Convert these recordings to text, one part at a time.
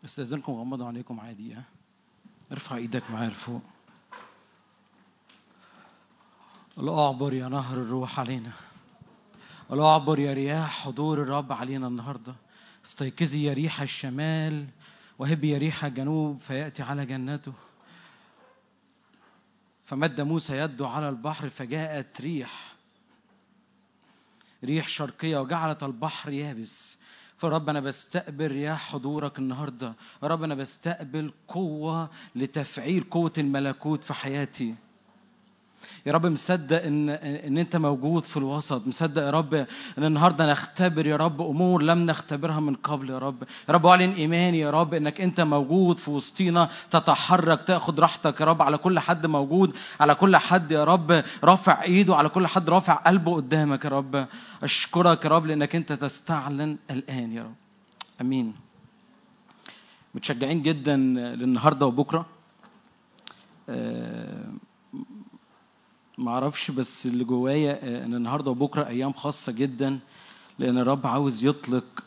استاذنكم غمضوا عليكم عادي ها ارفع ايدك معايا لفوق قل اعبر يا نهر الروح علينا قل اعبر يا رياح حضور الرب علينا النهارده استيقظي يا ريح الشمال وهبي يا ريح الجنوب فياتي على جنته فمد موسى يده على البحر فجاءت ريح ريح شرقية وجعلت البحر يابس فرب أنا بستقبل رياح حضورك النهاردة رب أنا بستقبل قوة لتفعيل قوة الملكوت في حياتي يا رب مصدق ان ان انت موجود في الوسط مصدق يا رب ان النهارده نختبر يا رب امور لم نختبرها من قبل يا رب يا رب اعلن ايماني يا رب انك انت موجود في وسطينا تتحرك تاخد راحتك يا رب على كل حد موجود على كل حد يا رب رافع ايده على كل حد رافع قلبه قدامك يا رب اشكرك يا رب لانك انت تستعلن الان يا رب امين متشجعين جدا للنهارده وبكره آه، ما اعرفش بس اللي جوايا آه، ان النهارده وبكره ايام خاصه جدا لان الرب عاوز يطلق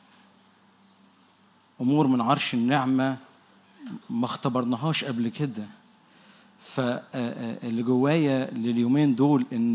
امور من عرش النعمه ما اختبرناهاش قبل كده فاللي جوايا لليومين دول ان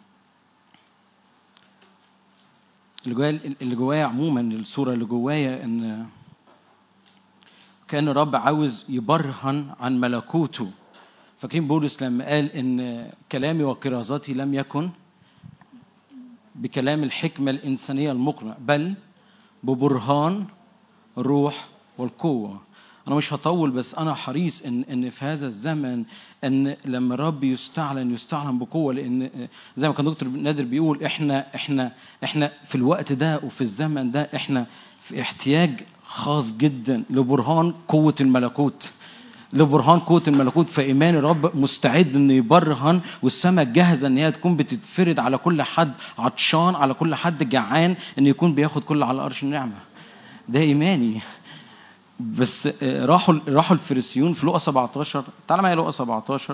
اللي جوايا اللي جوايا عموما الصوره اللي جوايا ان كان الرب عاوز يبرهن عن ملكوته فاكرين بولس لما قال ان كلامي وكرازاتي لم يكن بكلام الحكمه الانسانيه المقنع بل ببرهان الروح والقوه انا مش هطول بس انا حريص ان ان في هذا الزمن ان لما الرب يستعلن يستعلن بقوه لان زي ما كان دكتور نادر بيقول احنا احنا احنا في الوقت ده وفي الزمن ده احنا في احتياج خاص جدا لبرهان قوه الملكوت لبرهان قوة الملكوت فإيمان الرب مستعد إنه يبرهن والسماء جاهزة إن هي تكون بتتفرد على كل حد عطشان على كل حد جعان إنه يكون بياخد كل على قرش النعمة ده إيماني بس آه، راحوا راحوا الفريسيون في لقا 17 تعالى معايا لقا 17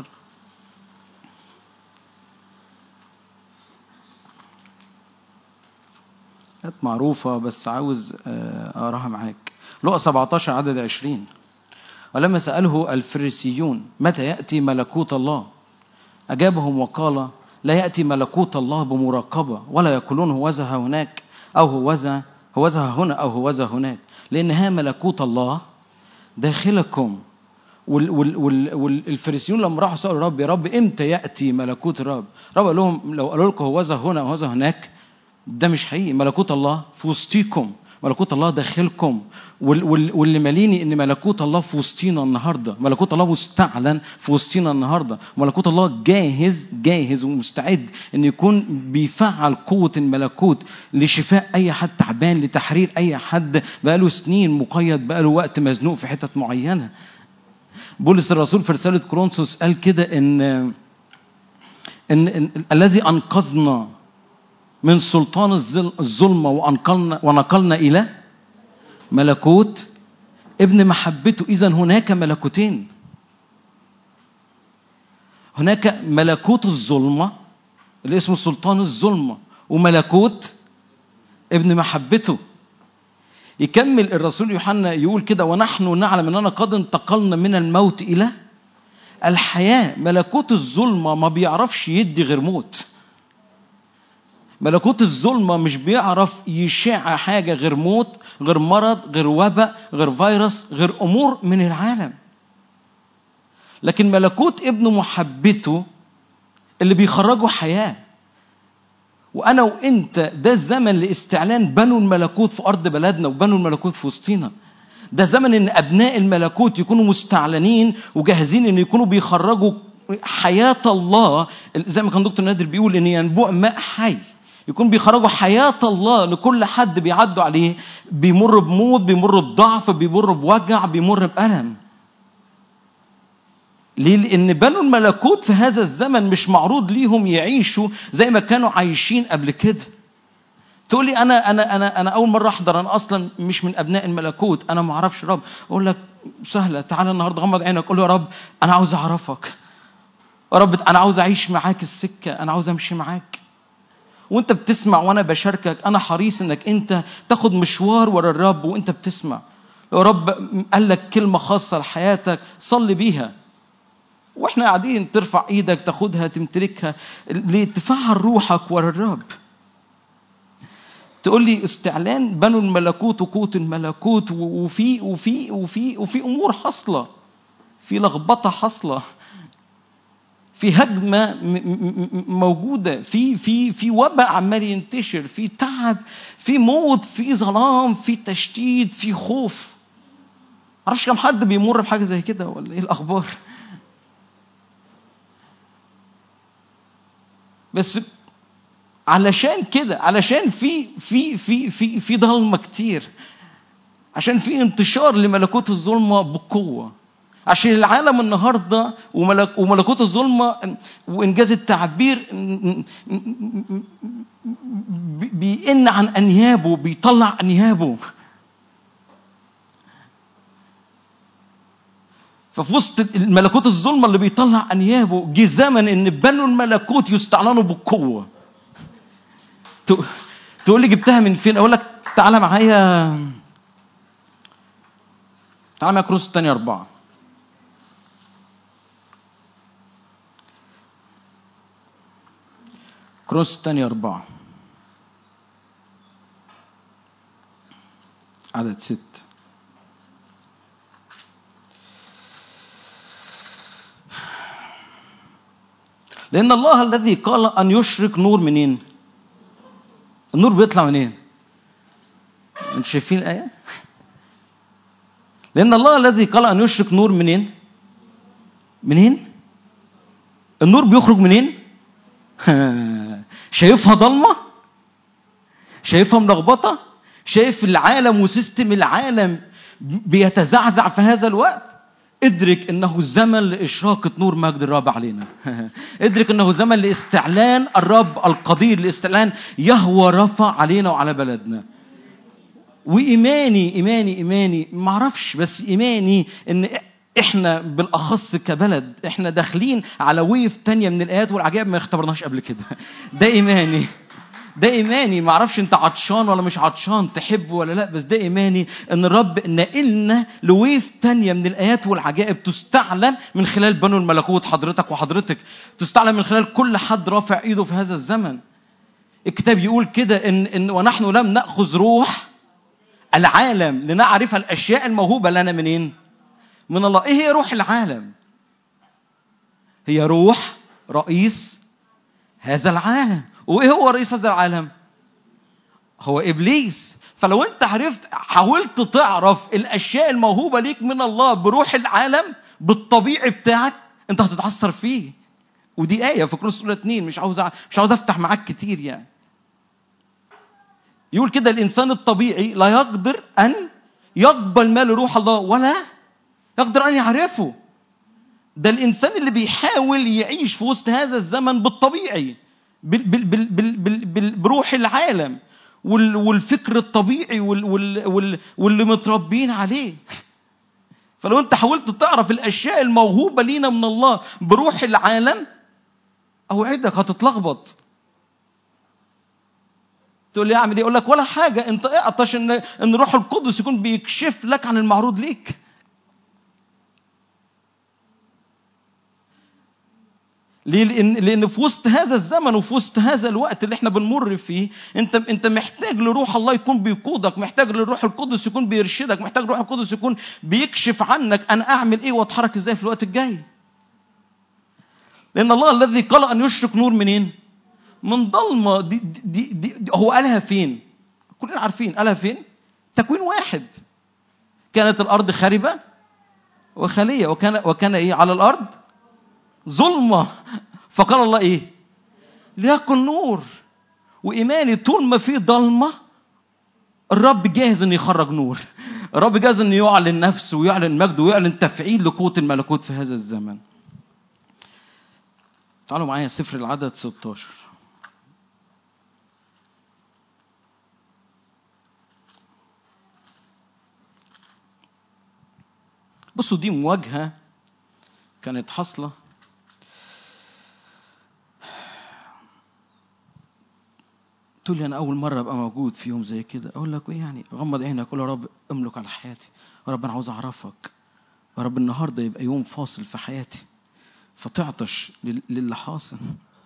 كانت معروفة بس عاوز آه، أقراها معاك لقا 17 عدد 20 ولما سأله الفريسيون متى يأتي ملكوت الله أجابهم وقال لا يأتي ملكوت الله بمراقبة ولا يقولون هوذا هناك أو هوذا هوذا هنا أو هوذا هناك لأنها ملكوت الله داخلكم وال وال وال والفريسيون لما راحوا سألوا الرب يا رب إمتى يأتي ملكوت الرب رب قال لهم لو قالوا لكم هوذا هنا أو هوذا هناك ده مش حقيقي ملكوت الله في وسطيكم ملكوت الله داخلكم وال- وال- واللي ماليني ان ملكوت الله في وسطينا النهارده ملكوت الله مستعلن في وسطينا النهارده ملكوت الله جاهز جاهز ومستعد ان يكون بيفعل قوه الملكوت لشفاء اي حد تعبان لتحرير اي حد بقاله سنين مقيد بقاله وقت مزنوق في حتت معينه بولس الرسول في رساله كورنثوس قال كده ان ان, إن الذي انقذنا من سلطان الظل- الظلمة وأنقلنا ونقلنا إلى ملكوت ابن محبته إذا هناك ملكوتين هناك ملكوت الظلمة اللي اسمه سلطان الظلمة وملكوت ابن محبته يكمل الرسول يوحنا يقول كده ونحن نعلم اننا قد انتقلنا من الموت الى الحياه ملكوت الظلمه ما بيعرفش يدي غير موت ملكوت الظلمه مش بيعرف يشع حاجه غير موت غير مرض غير وباء غير فيروس غير امور من العالم لكن ملكوت ابن محبته اللي بيخرجوا حياه وانا وانت ده الزمن لاستعلان بنو الملكوت في ارض بلدنا وبنو الملكوت في وسطينا ده زمن ان ابناء الملكوت يكونوا مستعلنين وجاهزين ان يكونوا بيخرجوا حياه الله زي ما كان دكتور نادر بيقول ان ينبوع ماء حي يكون بيخرجوا حياة الله لكل حد بيعدوا عليه بيمر بموت بيمر بضعف بيمر بوجع بيمر بألم ليه؟ لأن بنو الملكوت في هذا الزمن مش معروض ليهم يعيشوا زي ما كانوا عايشين قبل كده. تقول لي أنا أنا أنا أنا أول مرة أحضر أنا أصلا مش من أبناء الملكوت أنا ما أعرفش رب أقول لك سهلة تعالى النهاردة غمض عينك قول له يا رب أنا عاوز أعرفك. يا رب أنا عاوز أعيش معاك السكة أنا عاوز أمشي معاك. وانت بتسمع وانا بشاركك انا حريص انك انت تاخد مشوار ورا الرب وانت بتسمع يا رب قال لك كلمة خاصة لحياتك صلي بيها واحنا قاعدين ترفع ايدك تاخدها تمتلكها لتفعل روحك ورا الرب تقول لي استعلان بنو الملكوت وقوة الملكوت وفي وفي وفي وفي امور حاصله في لخبطه حاصله في هجمة موجودة في في في وباء عمال ينتشر في تعب في موت في ظلام في تشتيت في خوف معرفش كم حد بيمر بحاجة زي كده ولا ايه الأخبار بس علشان كده علشان في في في في في ضلمه كتير عشان في انتشار لملكوت الظلمه بقوه عشان العالم النهارده وملك وملكوت الظلمه وانجاز التعبير بيئن عن انيابه بيطلع انيابه ففي وسط الملكوت الظلمه اللي بيطلع انيابه جه زمن ان بنو الملكوت يستعلنوا بالقوه تقول لي جبتها من فين اقول لك تعالى معايا تعالى معايا كروس الثانية أربعة كروس الثانية أربعة عدد ست لأن الله الذي قال أن يشرق نور منين؟ النور بيطلع منين؟ انتوا شايفين الآية؟ لأن الله الذي قال أن يشرق نور منين؟ منين؟ النور بيخرج منين؟ شايفها ضلمة؟ شايفها ملخبطة؟ شايف العالم وسيستم العالم بيتزعزع في هذا الوقت؟ ادرك انه زمن لاشراقه نور مجد الرب علينا ادرك انه زمن لاستعلان الرب القدير لاستعلان يهوى رفع علينا وعلى بلدنا وايماني ايماني ايماني ما اعرفش بس ايماني ان احنا بالاخص كبلد احنا داخلين على ويف تانية من الايات والعجائب ما اختبرناش قبل كده ده ايماني ده ايماني ما اعرفش انت عطشان ولا مش عطشان تحب ولا لا بس ده ايماني ان الرب نقلنا لويف تانية من الايات والعجائب تستعلن من خلال بنو الملكوت حضرتك وحضرتك تستعلن من خلال كل حد رافع ايده في هذا الزمن الكتاب يقول كده ان ان ونحن لم ناخذ روح العالم لنعرف الاشياء الموهوبه لنا منين من الله ايه هي روح العالم هي روح رئيس هذا العالم وايه هو رئيس هذا العالم هو ابليس فلو انت عرفت حاولت تعرف الاشياء الموهوبه ليك من الله بروح العالم بالطبيعي بتاعك انت هتتعثر فيه ودي ايه في كورنثوس الاولى 2 مش عاوز مش عاوز افتح معاك كتير يعني يقول كده الانسان الطبيعي لا يقدر ان يقبل ما لروح الله ولا يقدر ان يعرفه ده الانسان اللي بيحاول يعيش في وسط هذا الزمن بالطبيعي بال بال بال بال بال بال بروح العالم والفكر الطبيعي وال وال وال واللي متربيين عليه فلو انت حاولت تعرف الاشياء الموهوبه لينا من الله بروح العالم اوعدك هتتلخبط تقول لي اعمل ايه اقول لك ولا حاجه انت اعطش ان ان روح القدس يكون بيكشف لك عن المعروض ليك ليه؟ لأن لأن في وسط هذا الزمن وفي وسط هذا الوقت اللي احنا بنمر فيه أنت أنت محتاج لروح الله يكون بيقودك، محتاج للروح القدس يكون بيرشدك، محتاج للروح القدس يكون بيكشف عنك أنا أعمل إيه وأتحرك إزاي في الوقت الجاي. لأن الله الذي قال أن يشرق نور منين؟ من ضلمة دي, دي, دي, دي هو قالها فين؟ كلنا عارفين قالها فين؟ تكوين واحد. كانت الأرض خربة وخالية وكان وكان إيه على الأرض؟ ظلمة فقال الله إيه ليكن نور وإيماني طول ما في ضلمة الرب جاهز إنه يخرج نور الرب جاهز إنه يعلن نفسه ويعلن مجده ويعلن تفعيل لقوة الملكوت في هذا الزمن تعالوا معايا سفر العدد 16 بصوا دي مواجهة كانت حاصلة تقول لي انا اول مره ابقى موجود في يوم زي كده اقول لك ايه يعني غمض عينك قول يا رب املك على حياتي يا رب انا عاوز اعرفك يا رب النهارده يبقى يوم فاصل في حياتي فتعطش للي حاصل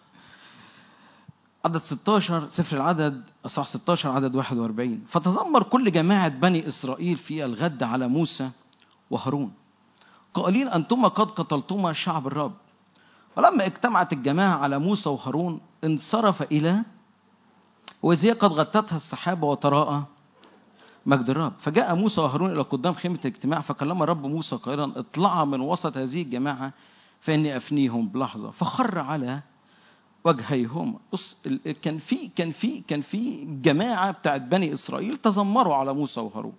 عدد 16 سفر العدد اصحاح 16 عدد 41 فتذمر كل جماعه بني اسرائيل في الغد على موسى وهارون قائلين انتما قد قتلتما شعب الرب ولما اجتمعت الجماعه على موسى وهارون انصرف الى وإذ هي قد غطتها السحابة وتراءى مجد الرب فجاء موسى وهارون إلى قدام خيمة الاجتماع فكلم الرب موسى قائلا اطلعا من وسط هذه الجماعة فإني أفنيهم بلحظة فخر على وجهيهما بص كان في كان في كان في جماعة بتاعت بني إسرائيل تذمروا على موسى وهارون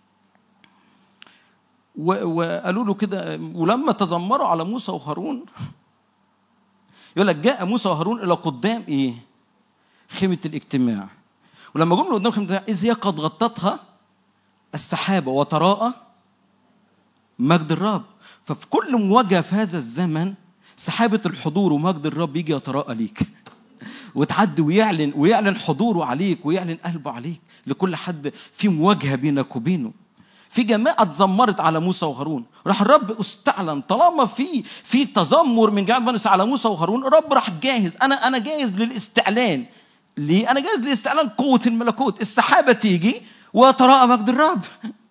وقالوا له كده ولما تذمروا على موسى وهارون يقول لك جاء موسى وهارون إلى قدام إيه؟ خيمة الاجتماع ولما جم قدام خيمة الاجتماع إذ هي قد غطتها السحابة وتراءى مجد الرب ففي كل مواجهة في هذا الزمن سحابة الحضور ومجد الرب يجي يتراءى ليك وتعدي ويعلن ويعلن حضوره عليك ويعلن قلبه عليك لكل حد في مواجهة بينك وبينه في جماعة اتذمرت على موسى وهارون راح الرب استعلن طالما في في تذمر من جماعة بني على موسى وهارون الرب راح جاهز أنا أنا جاهز للاستعلان ليه؟ أنا جاهز لاستعلان قوة الملكوت السحابة تيجي ويتراءى مجد الرب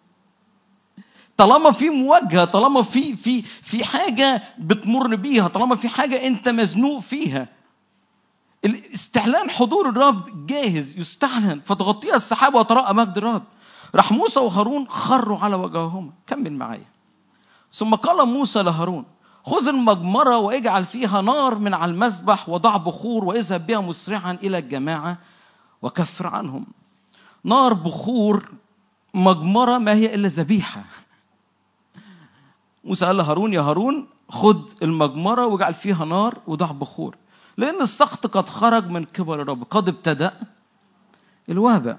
طالما في مواجهة طالما في في في حاجة بتمر بيها طالما في حاجة أنت مزنوق فيها الاستعلان حضور الرب جاهز يستعلن فتغطيها السحابة وتراءى مجد الرب راح موسى وهارون خروا على وجههما كمل معايا ثم قال موسى لهارون خذ المجمرة واجعل فيها نار من على المذبح وضع بخور واذهب بها مسرعا إلى الجماعة وكفر عنهم نار بخور مجمرة ما هي إلا ذبيحة موسى قال لهارون يا هارون خذ المجمرة واجعل فيها نار وضع بخور لأن السقط قد خرج من قبل الرب قد ابتدأ الوابع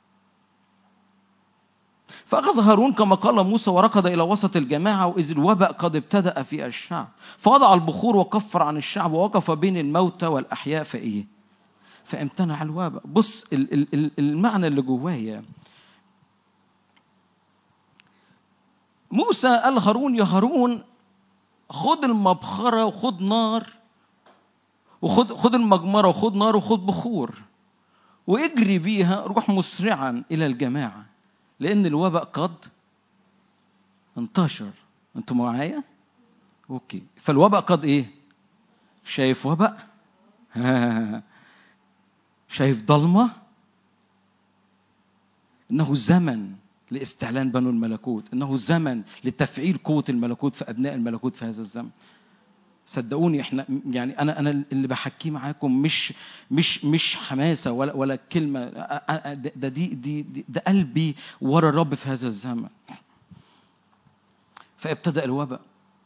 فأخذ هارون كما قال موسى وركض إلى وسط الجماعة وإذ الوباء قد ابتدأ في الشعب فوضع البخور وكفر عن الشعب ووقف بين الموتى والأحياء فإيه فامتنع الوباء بص المعنى اللي جوايا موسى قال هارون يا هارون خد المبخرة وخد نار وخد خد المجمرة وخد نار وخد بخور واجري بيها روح مسرعا إلى الجماعة لأن الوباء قد انتشر أنتم معايا؟ أوكي فالوباء قد إيه؟ شايف وباء؟ شايف ضلمة؟ إنه زمن لاستعلان بنو الملكوت إنه زمن لتفعيل قوة الملكوت في أبناء الملكوت في هذا الزمن صدقوني احنا يعني انا انا اللي بحكيه معاكم مش مش مش حماسه ولا ولا كلمه ده دي دي, دي ده قلبي ورا الرب في هذا الزمن فابتدا الوباء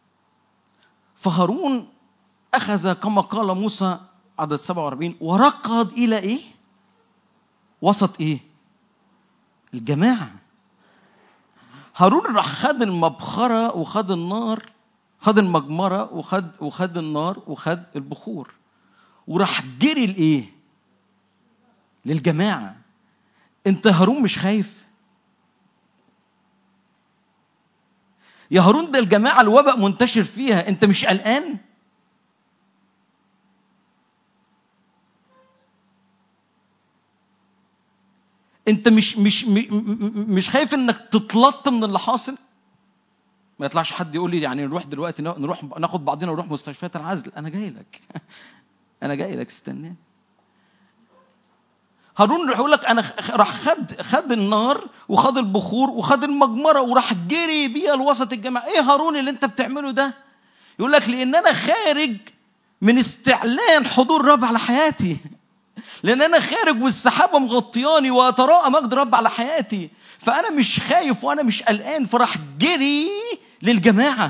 فهارون اخذ كما قال موسى عدد 47 وركض الى ايه؟ وسط ايه؟ الجماعه هارون راح خد المبخره وخد النار خد المجمرة وخد وخد النار وخد البخور وراح جري لايه؟ للجماعة انت هارون مش خايف؟ يا هارون ده الجماعة الوباء منتشر فيها انت مش قلقان؟ انت مش مش مش خايف انك تتلط من اللي حاصل؟ ما يطلعش حد يقول لي يعني نروح دلوقتي نروح ناخد بعضنا ونروح مستشفيات العزل انا جاي لك انا جاي لك استناني هارون راح يقول لك انا راح خد خد النار وخد البخور وخد المجمره وراح جري بيها لوسط الجماعه ايه هارون اللي انت بتعمله ده يقول لك لان انا خارج من استعلان حضور رب على حياتي لان انا خارج والسحابه مغطياني واتراءى مجد رب على حياتي فانا مش خايف وانا مش قلقان فراح جري للجماعة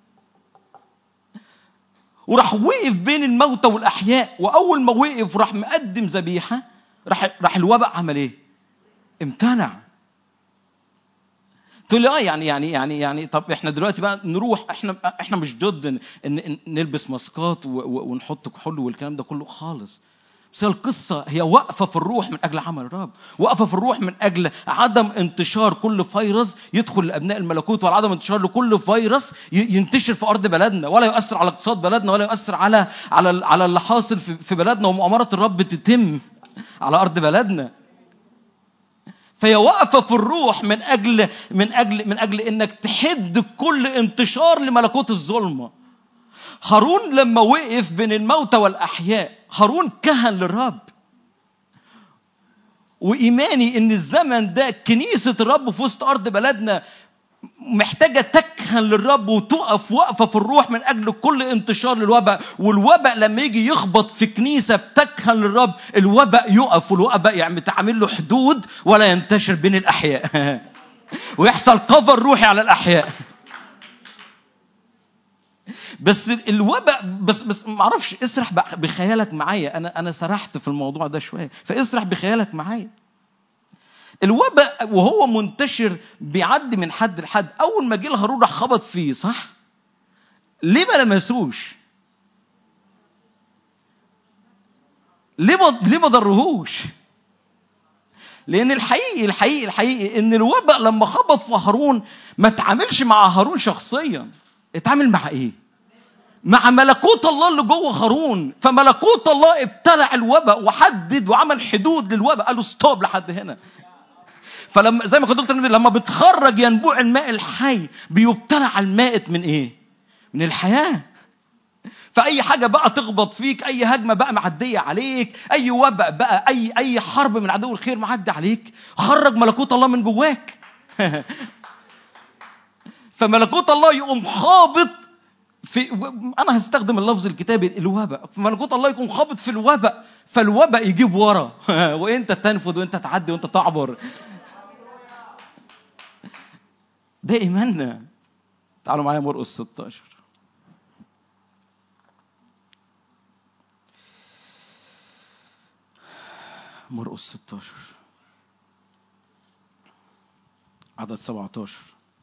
وراح وقف بين الموتى والأحياء وأول ما وقف راح مقدم ذبيحة راح راح الوباء عمل إيه؟ امتنع تقول لي اه يعني يعني يعني يعني طب احنا دلوقتي بقى نروح احنا احنا مش ضد ان نلبس ماسكات ونحط كحول والكلام ده كله خالص بس القصة هي واقفة في الروح من أجل عمل الرب واقفة في الروح من أجل عدم انتشار كل فيروس يدخل لأبناء الملكوت ولا عدم انتشار لكل فيروس ينتشر في أرض بلدنا ولا يؤثر على اقتصاد بلدنا ولا يؤثر على على على اللي حاصل في بلدنا ومؤامرة الرب تتم على أرض بلدنا فهي واقفة في الروح من أجل من أجل من أجل إنك تحد كل انتشار لملكوت الظلمة هارون لما وقف بين الموتى والأحياء هارون كهن للرب وإيماني إن الزمن ده كنيسة الرب في وسط أرض بلدنا محتاجة تكهن للرب وتقف وقفة في الروح من أجل كل انتشار للوباء والوباء لما يجي يخبط في كنيسة بتكهن للرب الوباء يقف والوباء يعني تعمل له حدود ولا ينتشر بين الأحياء ويحصل كفر روحي على الأحياء بس الوباء بس بس ما اعرفش اسرح بخيالك معايا انا انا سرحت في الموضوع ده شويه فاسرح بخيالك معايا الوباء وهو منتشر بيعدي من حد لحد اول ما جه الهارون راح خبط فيه صح ليه ما لمسوش ليه ما ليه ما ضرهوش لان الحقيقي الحقيقي الحقيقي ان الوباء لما خبط في هارون ما تعاملش مع هارون شخصيا اتعامل مع ايه مع ملكوت الله اللي جوه هارون فملكوت الله ابتلع الوباء وحدد وعمل حدود للوباء قال له ستوب لحد هنا فلما زي ما كنت قلت لما بتخرج ينبوع الماء الحي بيبتلع المائت من ايه من الحياه فاي حاجه بقى تخبط فيك اي هجمه بقى معديه عليك اي وباء بقى اي اي حرب من عدو الخير معدي عليك خرج ملكوت الله من جواك فملكوت الله يقوم خابط في انا هستخدم اللفظ الكتابي الوباء ملكوت الله يكون خابط في الوباء فالوباء يجيب ورا وانت تنفذ وانت تعدي وانت تعبر ده ايماننا تعالوا معايا مرقس 16 مرقس 16 عدد 17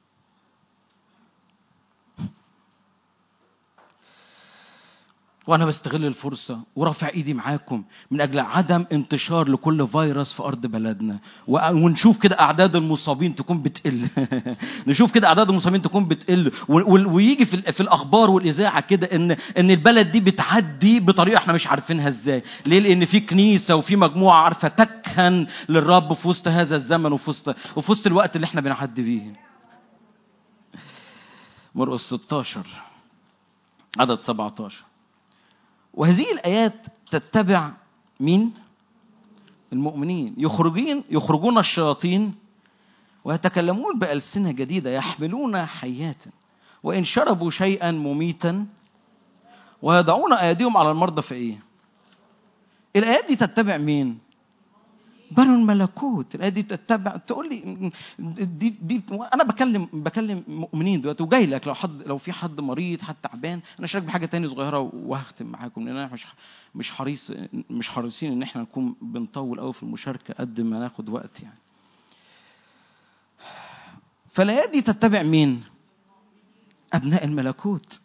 وانا بستغل الفرصه ورافع ايدي معاكم من اجل عدم انتشار لكل فيروس في ارض بلدنا ونشوف كده اعداد المصابين تكون بتقل نشوف كده اعداد المصابين تكون بتقل ويجي في, في الاخبار والاذاعه كده ان ان البلد دي بتعدي بطريقه احنا مش عارفينها ازاي ليه لان في كنيسه وفي مجموعه عارفه تكهن للرب في وسط هذا الزمن وفي وسط وفي وسط الوقت اللي احنا بنعدي بيه مرقس 16 عدد 17 وهذه الآيات تتبع مين؟ المؤمنين يخرجين يخرجون الشياطين ويتكلمون بألسنة جديدة يحملون حيات وإن شربوا شيئا مميتا ويضعون أيديهم على المرضى في إيه؟ الآيات دي تتبع مين؟ بنو الملكوت الآية دي تتبع تقول لي دي دي أنا بكلم بكلم مؤمنين دلوقتي وجاي لك لو حد لو في حد مريض حد تعبان أنا شارك بحاجة تاني صغيرة وهختم معاكم لأن أنا مش مش حريص مش حريصين إن إحنا نكون بنطول قوي في المشاركة قد ما ناخد وقت يعني. فالآيات دي تتبع مين؟ أبناء الملكوت.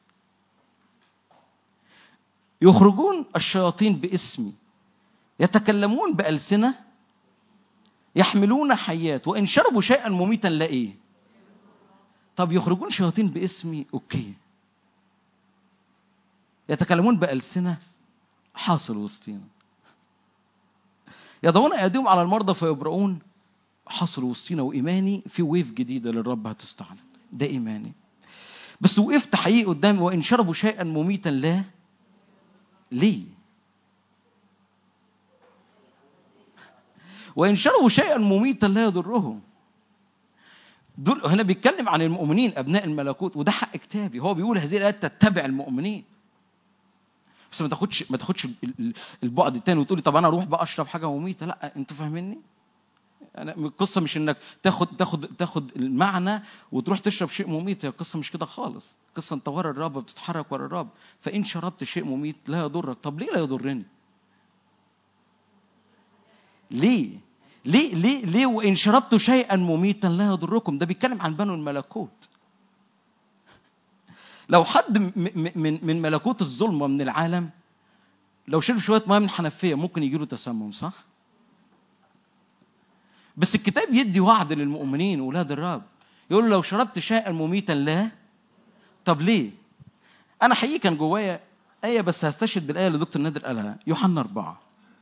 يخرجون الشياطين باسمي يتكلمون بألسنة يحملون حيات وإن شربوا شيئا مميتا لا إيه طب يخرجون شياطين باسمي أوكي يتكلمون بألسنة حاصل وسطينا يضعون أيديهم على المرضى فيبرؤون حصل وسطينا وإيماني في ويف جديدة للرب هتستعلن ده إيماني بس وقفت حقيقي قدامي وإن شربوا شيئا مميتا لا ليه وإن شربوا شيئا مميتا لا يضرهم دول هنا بيتكلم عن المؤمنين أبناء الملكوت وده حق كتابي هو بيقول هذه الآيات تتبع المؤمنين بس ما تاخدش ما تاخدش البعد الثاني وتقولي طب انا اروح بقى اشرب حاجه مميته لا انتوا فاهميني انا القصه مش انك تاخد تاخد تاخد المعنى وتروح تشرب شيء مميت هي القصه مش كده خالص القصه انت ورا الرب بتتحرك ورا الرب فان شربت شيء مميت لا يضرك طب ليه لا يضرني ليه ليه ليه ليه وان شربت شيئا مميتا لا يضركم ده بيتكلم عن بنو الملكوت لو حد من من ملكوت الظلمه من العالم لو شرب شويه ميه من الحنفيه ممكن يجي له تسمم صح بس الكتاب يدي وعد للمؤمنين واولاد الرب يقول له لو شربت شيئا مميتا لا طب ليه انا حقيقي كان جوايا ايه بس هستشهد بالايه اللي دكتور نادر قالها يوحنا أربعة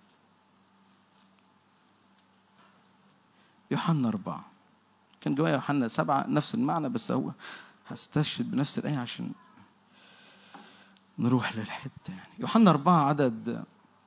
يوحنا أربعة كان جوايا يوحنا سبعة نفس المعنى بس هو هستشهد بنفس الآية عشان نروح للحتة يعني يوحنا أربعة عدد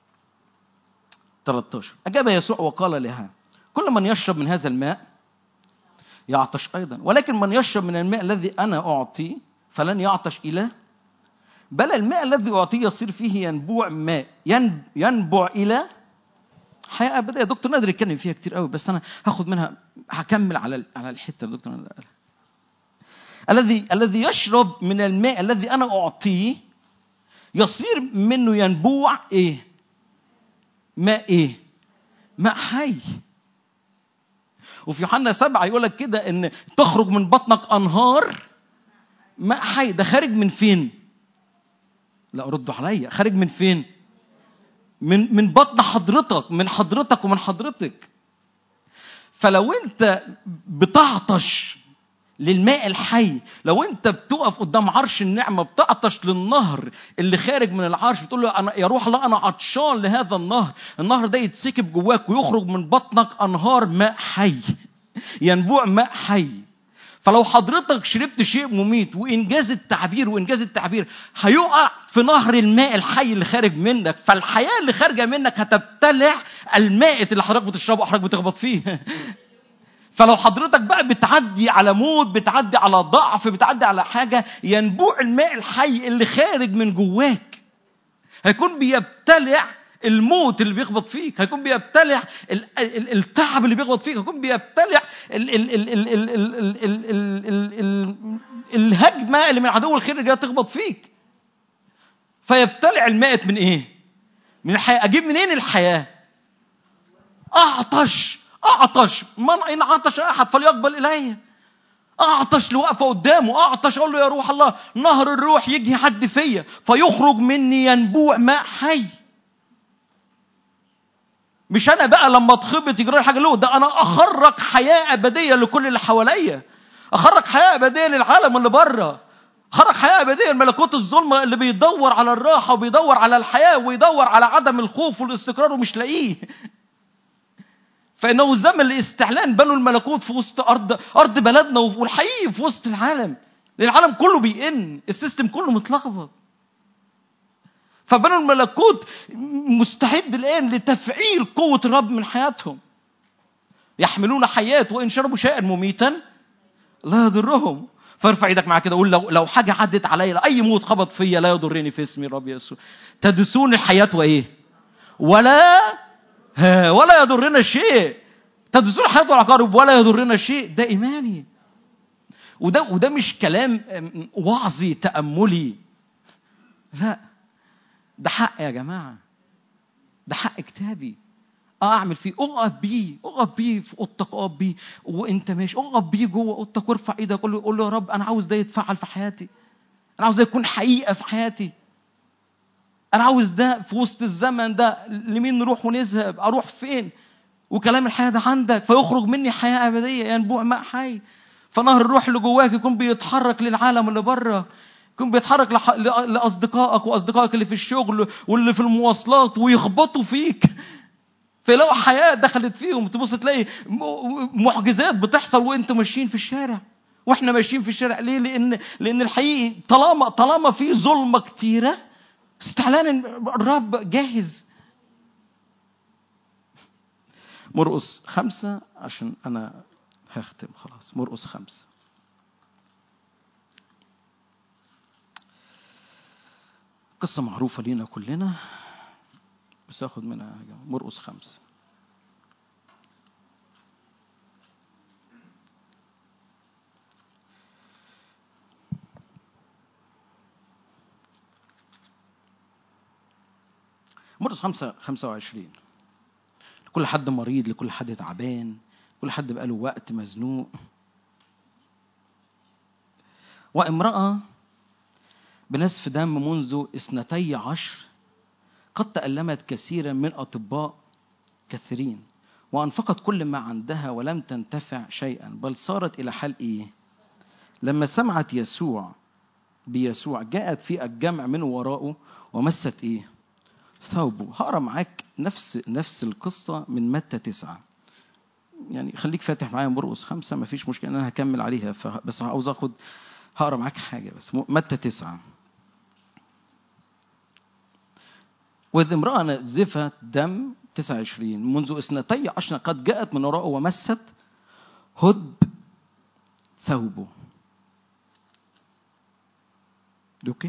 13 أجاب يسوع وقال لها كل من يشرب من هذا الماء يعطش أيضا ولكن من يشرب من الماء الذي أنا أعطيه فلن يعطش إلى بل الماء الذي أعطيه يصير فيه ينبوع ماء ينبع إلى حياة أبدية دكتور نادر يتكلم فيها كتير قوي بس أنا هاخد منها هكمل على على الحتة اللي دكتور نادر قالها الذي الذي يشرب من الماء الذي أنا أعطيه يصير منه ينبوع إيه؟ ماء إيه؟ ماء حي وفي يوحنا سبعة يقول لك كده إن تخرج من بطنك أنهار ماء حي ده خارج من فين؟ لا ردوا عليا خارج من فين؟ من من بطن حضرتك من حضرتك ومن حضرتك فلو انت بتعطش للماء الحي لو انت بتقف قدام عرش النعمه بتعطش للنهر اللي خارج من العرش بتقول له انا يا روح الله انا عطشان لهذا النهر النهر ده يتسكب جواك ويخرج من بطنك انهار ماء حي ينبوع ماء حي فلو حضرتك شربت شيء مميت وانجاز التعبير وانجاز التعبير هيقع في نهر الماء الحي اللي خارج منك فالحياه اللي خارجه منك هتبتلع المائت اللي حضرتك بتشربه حضرتك بتخبط فيه فلو حضرتك بقى بتعدي على موت بتعدي على ضعف بتعدي على حاجه ينبوع الماء الحي اللي خارج من جواك هيكون بيبتلع الموت اللي بيخبط فيك هيكون بيبتلع التعب اللي بيخبط فيك هيكون بيبتلع الهجمه اللي من عدو الخير اللي جايه تخبط فيك فيبتلع المائت من ايه من الحياه اجيب منين الحياه اعطش اعطش من ان عطش احد فليقبل الي اعطش لوقفه قدامه اعطش اقول له يا روح الله نهر الروح يجي يعدي فيا فيخرج مني ينبوع ماء حي مش انا بقى لما اتخبط يجري حاجه له ده انا اخرج حياه ابديه لكل اللي حواليا اخرج حياه ابديه للعالم اللي بره خرج حياه ابديه لملكوت الظلمه اللي بيدور على الراحه وبيدور على الحياه ويدور على عدم الخوف والاستقرار ومش لاقيه فانه زمن لاستعلان بنو الملكوت في وسط ارض ارض بلدنا والحقيقي في وسط العالم لان العالم كله بيئن السيستم كله متلخبط فبنو الملكوت مستعد الآن لتفعيل قوة الرب من حياتهم يحملون حياة وإن شربوا شيئا مميتا لا يضرهم فارفع ايدك معايا كده قول لو لو حاجه عدت عليا اي موت خبط فيا لا يضرني في اسمي الرب يسوع تدسون الحياه وايه ولا ها ولا يضرنا شيء تدسون الحياه والعقارب ولا يضرنا شيء ده ايماني وده وده مش كلام وعظي تاملي لا ده حق يا جماعة ده حق كتابي اه اعمل فيه اقف بيه اقف بيه في اوضتك اقف بيه وانت ماشي اقف بيه جوه اوضتك وارفع ايدك قول له قول له يا رب انا عاوز ده يتفعل في حياتي انا عاوز ده يكون حقيقه في حياتي انا عاوز ده في وسط الزمن ده لمين نروح ونذهب اروح فين وكلام الحياه ده عندك فيخرج مني حياه ابديه ينبوع ماء حي فنهر الروح اللي جواك يكون بيتحرك للعالم اللي بره يكون بيتحرك لاصدقائك واصدقائك اللي في الشغل واللي في المواصلات ويخبطوا فيك فيلاقوا حياه دخلت فيهم تبص تلاقي معجزات بتحصل وانتوا ماشيين في الشارع واحنا ماشيين في الشارع ليه؟ لان لان الحقيقي طالما طالما في ظلمه كتيره استعلان الرب جاهز مرقص خمسة عشان أنا هختم خلاص مرقص خمسة قصة معروفة لينا كلنا بس اخد منها مرقص خمسة مرقص خمسة خمسة وعشرين لكل حد مريض لكل حد تعبان كل حد بقاله وقت مزنوق وامرأة بنزف دم منذ اثنتي عشر قد تألمت كثيرا من أطباء كثيرين وأنفقت كل ما عندها ولم تنتفع شيئا بل صارت إلى حال إيه لما سمعت يسوع بيسوع جاءت في الجمع من وراءه ومست إيه ثوبه هقرا معاك نفس نفس القصة من متى تسعة يعني خليك فاتح معايا مرقس خمسة ما فيش مشكلة أنا هكمل عليها بس عاوز أخد هقرا معاك حاجة بس متى تسعة وإذ امرأة نزفت دم 29 منذ اثنتي عشر قد جاءت من وراءه ومست هدب ثوبه اوكي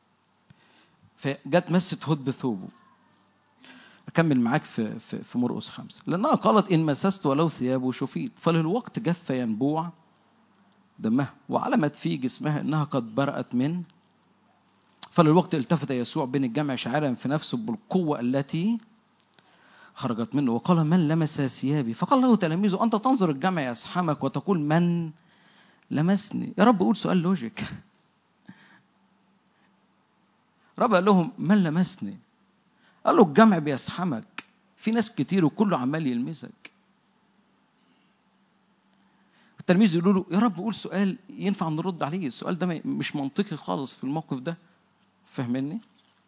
فجت مست هدب ثوبه أكمل معاك في في, في مرقس خمسة لأنها قالت إن مسست ولو ثيابه شفيت فللوقت جف ينبوع دمها وعلمت في جسمها إنها قد برأت من فللوقت التفت يسوع بين الجمع شاعرا في نفسه بالقوة التي خرجت منه وقال من لمس ثيابي فقال له تلاميذه أنت تنظر الجمع يسحمك وتقول من لمسني يا رب قول سؤال لوجيك رب قال لهم من لمسني قال له الجمع بيسحمك في ناس كتير وكله عمال يلمسك التلميذ يقولوا له يا رب قول سؤال ينفع نرد عليه السؤال ده مش منطقي خالص في الموقف ده فاهمني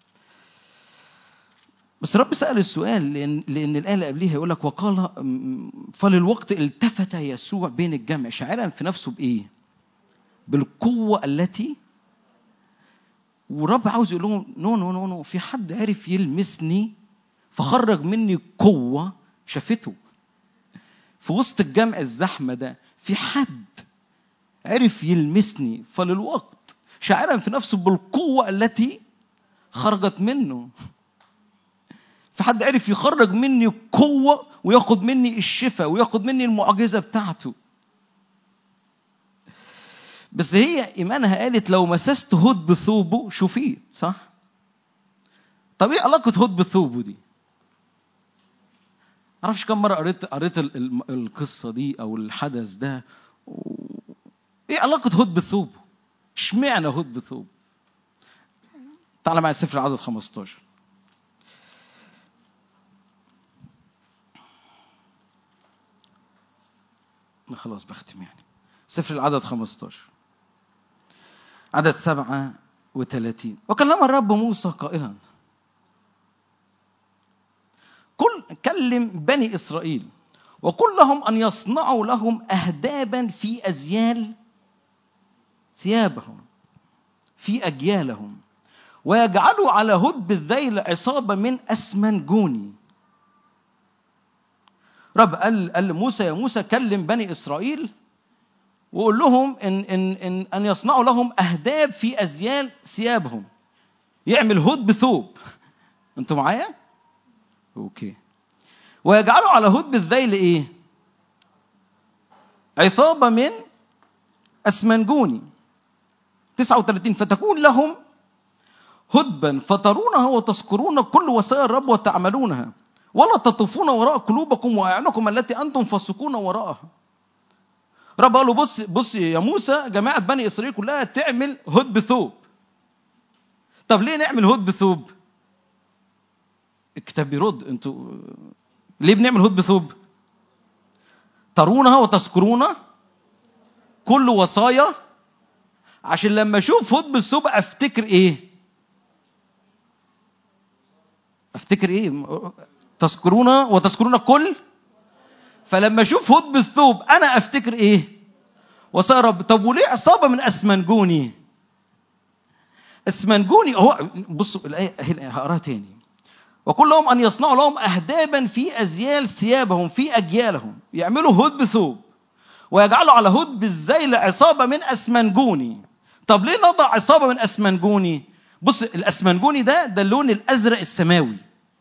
بس رب سأل السؤال لأن, لأن الآية اللي قبليها يقول لك وقال فللوقت التفت يسوع بين الجمع شاعرا في نفسه بإيه؟ بالقوة التي ورب عاوز يقول لهم نو نو نو نو في حد عرف يلمسني فخرج مني قوة شافته في وسط الجمع الزحمة ده في حد عرف يلمسني فللوقت شاعرا في نفسه بالقوة التي خرجت منه في حد عرف يخرج مني قوة وياخد مني الشفاء وياخد مني المعجزة بتاعته بس هي إيمانها قالت لو مسست هود بثوبه شفيت صح؟ طب ايه علاقة هود بثوبه دي؟ معرفش كم مرة قريت قريت القصة دي أو الحدث ده و... ايه علاقة هود بثوبه؟ اشمعنى هود بثوب؟ تعال معايا سفر العدد 15 خلاص بختم يعني سفر العدد 15 عدد سبعة وثلاثين وكلم الرب موسى قائلا كل كلم بني إسرائيل وقل لهم أن يصنعوا لهم أهدابا في أزيال ثيابهم في أجيالهم ويجعلوا على هدب الذيل عصابة من أسمنجوني رب قال قال لموسى يا موسى كلم بني إسرائيل وقول لهم إن, إن, إن, أن يصنعوا لهم أهداب في أزيال ثيابهم يعمل هود بثوب أنتوا معايا؟ أوكي ويجعلوا على هود بالذيل إيه؟ عصابة من أسمنجوني 39 فتكون لهم هدبا فترونها وتذكرون كل وصايا الرب وتعملونها ولا تطوفون وراء قلوبكم وأعينكم التي أنتم فاسقون وراءها رب قال له بص بص يا موسى جماعة بني إسرائيل كلها تعمل هد بثوب طب ليه نعمل هد بثوب الكتاب بيرد انتوا ليه بنعمل هد بثوب ترونها وتذكرون كل وصايا عشان لما اشوف هد بالثوب افتكر ايه افتكر ايه تذكرون وتذكرون كل فلما اشوف هد بالثوب انا افتكر ايه وصار رب طب وليه عصابه من اسمنجوني اسمنجوني هو بصوا الايه هنا هقراها تاني وقل لهم ان يصنعوا لهم اهدابا في ازيال ثيابهم في اجيالهم يعملوا هد بثوب ويجعلوا على هد بالزيل عصابه من اسمنجوني طب ليه نضع عصابه من اسمنجوني بص الاسمنجوني ده ده اللون الازرق السماوي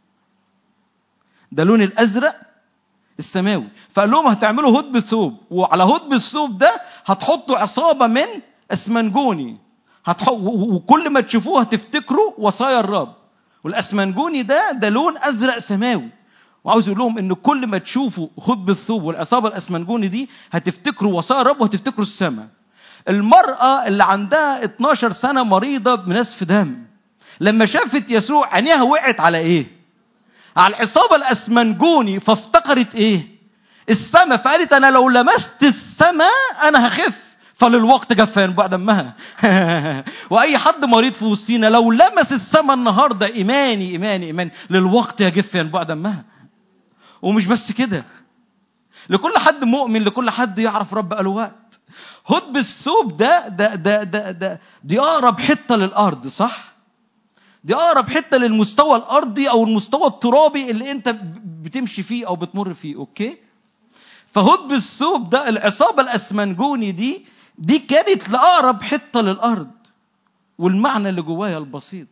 ده اللون الازرق السماوي فقال لهم هتعملوا هدب ثوب وعلى هدب الثوب ده هتحطوا عصابه من اسمنجوني هتحط وكل ما تشوفوه هتفتكروا وصايا الرب والاسمنجوني ده ده لون ازرق سماوي وعاوز يقول لهم ان كل ما تشوفوا هدب الثوب والعصابه الاسمنجوني دي هتفتكروا وصايا الرب وهتفتكروا السماء المراه اللي عندها 12 سنه مريضه بنسف دم لما شافت يسوع عينيها وقعت على ايه على العصابة الأسمنجوني فافتكرت ايه السماء فقالت انا لو لمست السماء انا هخف فللوقت جف ينبوع دمها واي حد مريض في وسطينا لو لمس السماء النهارده ايماني ايماني ايماني للوقت يجف ينبوع دمها ومش بس كده لكل حد مؤمن لكل حد يعرف رب قاله وقت هدب الثوب ده ده ده ده ده دي اقرب حته للارض صح دي اقرب حته للمستوى الارضي او المستوى الترابي اللي انت بتمشي فيه او بتمر فيه اوكي فهدب الثوب ده العصابه الاسمنجوني دي دي كانت لاقرب حته للارض والمعنى اللي جوايا البسيط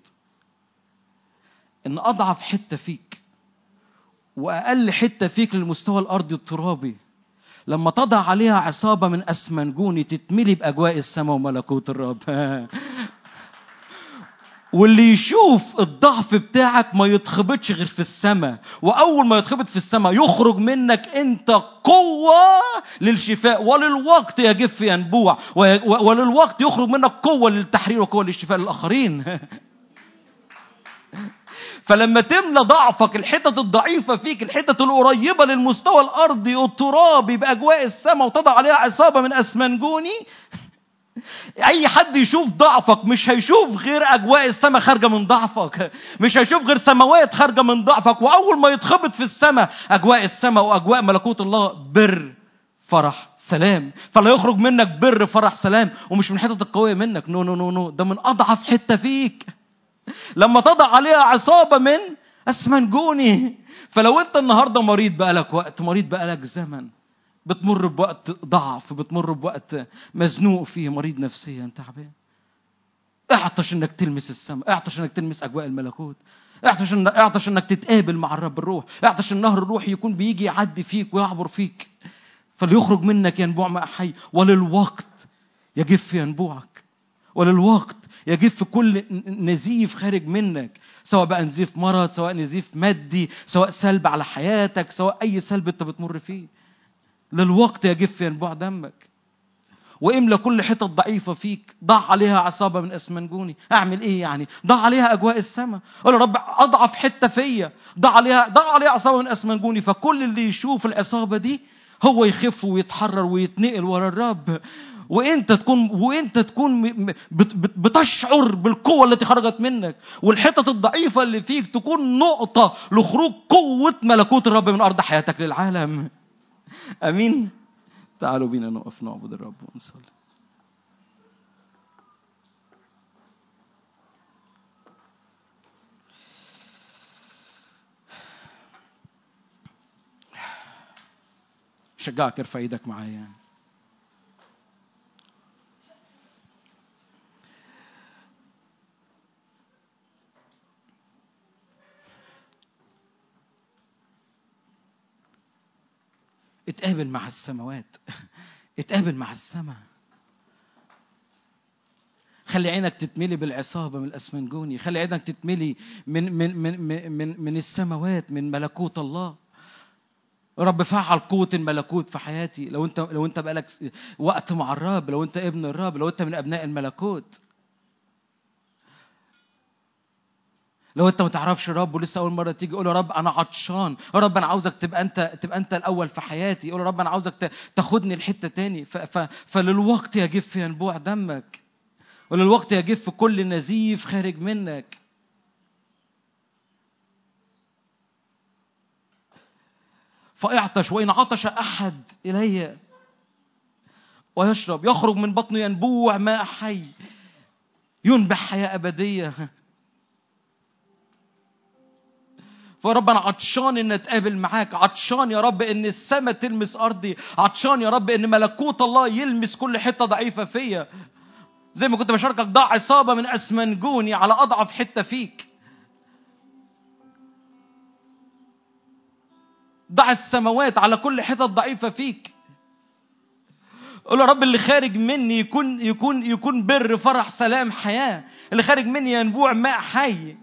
ان اضعف حته فيك واقل حته فيك للمستوى الارضي الترابي لما تضع عليها عصابة من أسمنجوني تتملي بأجواء السماء وملكوت الرب واللي يشوف الضعف بتاعك ما يتخبطش غير في السماء واول ما يتخبط في السماء يخرج منك انت قوه للشفاء وللوقت يجف ينبوع وللوقت يخرج منك قوه للتحرير وقوه للشفاء للاخرين فلما تملى ضعفك الحتت الضعيفه فيك الحتت القريبه للمستوى الارضي الترابي باجواء السماء وتضع عليها عصابه من اسمنجوني اي حد يشوف ضعفك مش هيشوف غير اجواء السماء خارجه من ضعفك مش هيشوف غير سماوات خارجه من ضعفك واول ما يتخبط في السماء اجواء السماء واجواء ملكوت الله بر فرح سلام فلا يخرج منك بر فرح سلام ومش من الحتت القويه منك نو نو نو نو ده من اضعف حته فيك لما تضع عليها عصابه من اسمنجوني فلو انت النهارده مريض بقالك وقت مريض بقالك زمن بتمر بوقت ضعف بتمر بوقت مزنوق فيه مريض نفسيا تعبان اعطش انك تلمس السماء اعطش انك تلمس اجواء الملكوت اعطش إن... اعطش انك تتقابل مع الرب الروح اعطش النهر الروحي يكون بيجي يعدي فيك ويعبر فيك فليخرج منك ينبوع ماء حي وللوقت يجف ينبوعك وللوقت يجف كل نزيف خارج منك سواء بقى نزيف مرض سواء نزيف مادي سواء سلب على حياتك سواء اي سلب انت بتمر فيه للوقت يجف ينبوع دمك واملى كل حتت ضعيفه فيك ضع عليها عصابه من اسمنجوني اعمل ايه يعني ضع عليها اجواء السماء قول يا رب اضعف حته فيا ضع عليها ضع عليها عصابه من اسمنجوني فكل اللي يشوف العصابه دي هو يخف ويتحرر ويتنقل ورا الرب وانت تكون وانت تكون بتشعر بالقوه التي خرجت منك والحتت الضعيفه اللي فيك تكون نقطه لخروج قوه ملكوت الرب من ارض حياتك للعالم امين تعالوا بينا نقف نعبد الرب ونصلي شجعك ارفع ايدك معايا اتقابل مع السماوات اتقابل مع السماء خلي عينك تتملي بالعصابة من الأسمنجوني خلي عينك تتملي من من من من من السماوات من ملكوت الله رب فعل قوة الملكوت في حياتي لو انت لو انت بقالك وقت مع الرب لو انت ابن الرب لو انت من ابناء الملكوت لو انت ما تعرفش الرب ولسه اول مره تيجي قول يا رب انا عطشان يا رب انا عاوزك تبقى انت تبقى انت الاول في حياتي قول يا رب انا عاوزك تاخدني لحته تاني ف... ف... فللوقت يجف ينبوع دمك وللوقت يجف كل نزيف خارج منك فاعطش وان عطش احد الي ويشرب يخرج من بطنه ينبوع ماء حي ينبح حياه ابديه فيا رب انا عطشان ان اتقابل معاك عطشان يا رب ان السماء تلمس ارضي عطشان يا رب ان ملكوت الله يلمس كل حته ضعيفه فيا زي ما كنت بشاركك ضع عصابه من اسمنجوني على اضعف حته فيك ضع السماوات على كل حتة ضعيفة فيك قول يا رب اللي خارج مني يكون يكون يكون بر فرح سلام حياة اللي خارج مني ينبوع ماء حي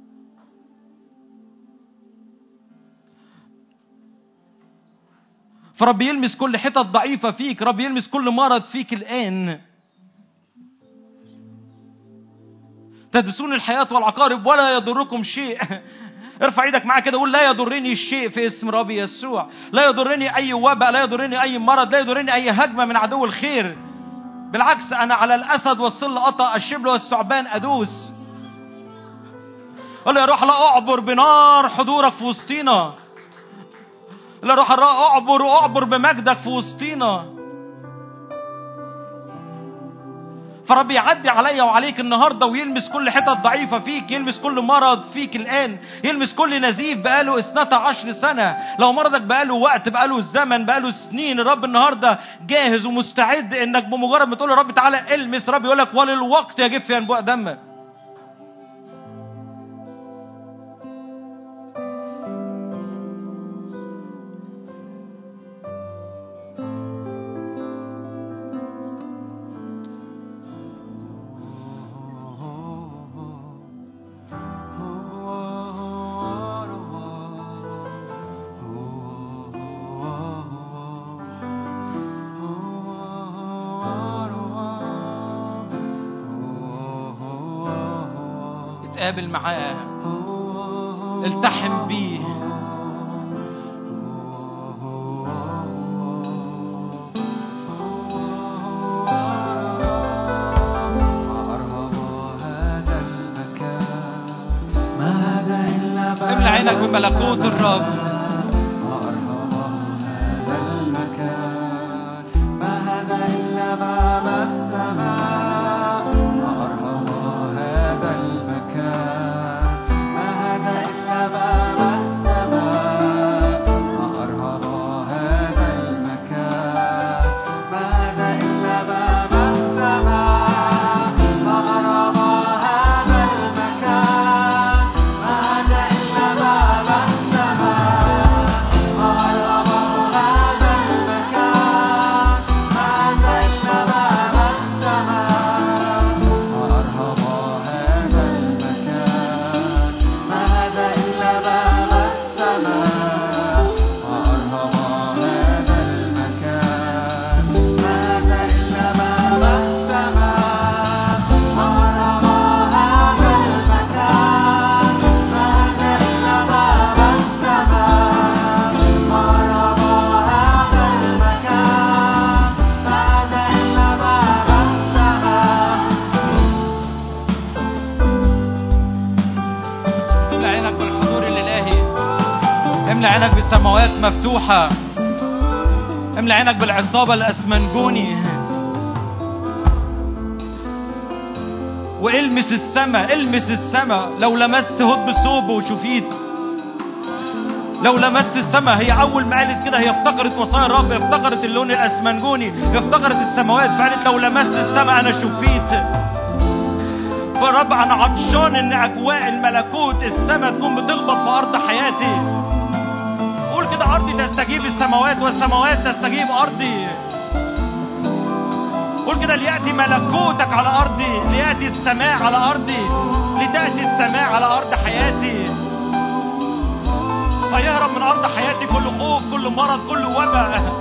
فرب يلمس كل حتت ضعيفة فيك رب يلمس كل مرض فيك الآن تدسون الحياة والعقارب ولا يضركم شيء ارفع ايدك معايا كده قول لا يضرني الشيء في اسم ربي يسوع لا يضرني اي وباء لا يضرني اي مرض لا يضرني اي هجمه من عدو الخير بالعكس انا على الاسد والصل اطأ الشبل والثعبان ادوس قال له يا روح لا اعبر بنار حضورك في وسطينا لا روح اعبر واعبر بمجدك في وسطينا فرب يعدي عليا وعليك النهارده ويلمس كل حتت ضعيفه فيك يلمس كل مرض فيك الان يلمس كل نزيف بقاله اثنتا عشر سنه لو مرضك بقاله وقت بقاله زمن بقاله سنين الرب النهارده جاهز ومستعد انك بمجرد ما تقول يا رب تعالى المس رب يقول لك وللوقت يجب في انبوء دمك تقابل معاه التحم بيه املى عينك بملكوت الرب مفتوحة املى عينك بالعصابة الأسمنجوني والمس السماء المس السماء لو لمست هد بثوبه وشفيت لو لمست السماء هي أول ما قالت كده هي افتقرت وصايا الرب افتقرت اللون الأسمنجوني افتقرت السماوات فقالت لو لمست السماء أنا شفيت فرب أنا عطشان إن أجواء الملكوت السماء تكون بتخبط في أرض حياتي قول كده أرضي تستجيب السماوات والسماوات تستجيب أرضي قول كده ليأتي ملكوتك على أرضي ليأتي السماء على أرضي لتأتي السماء على أرض حياتي فيهرب من أرض حياتي كل خوف كل مرض كل وباء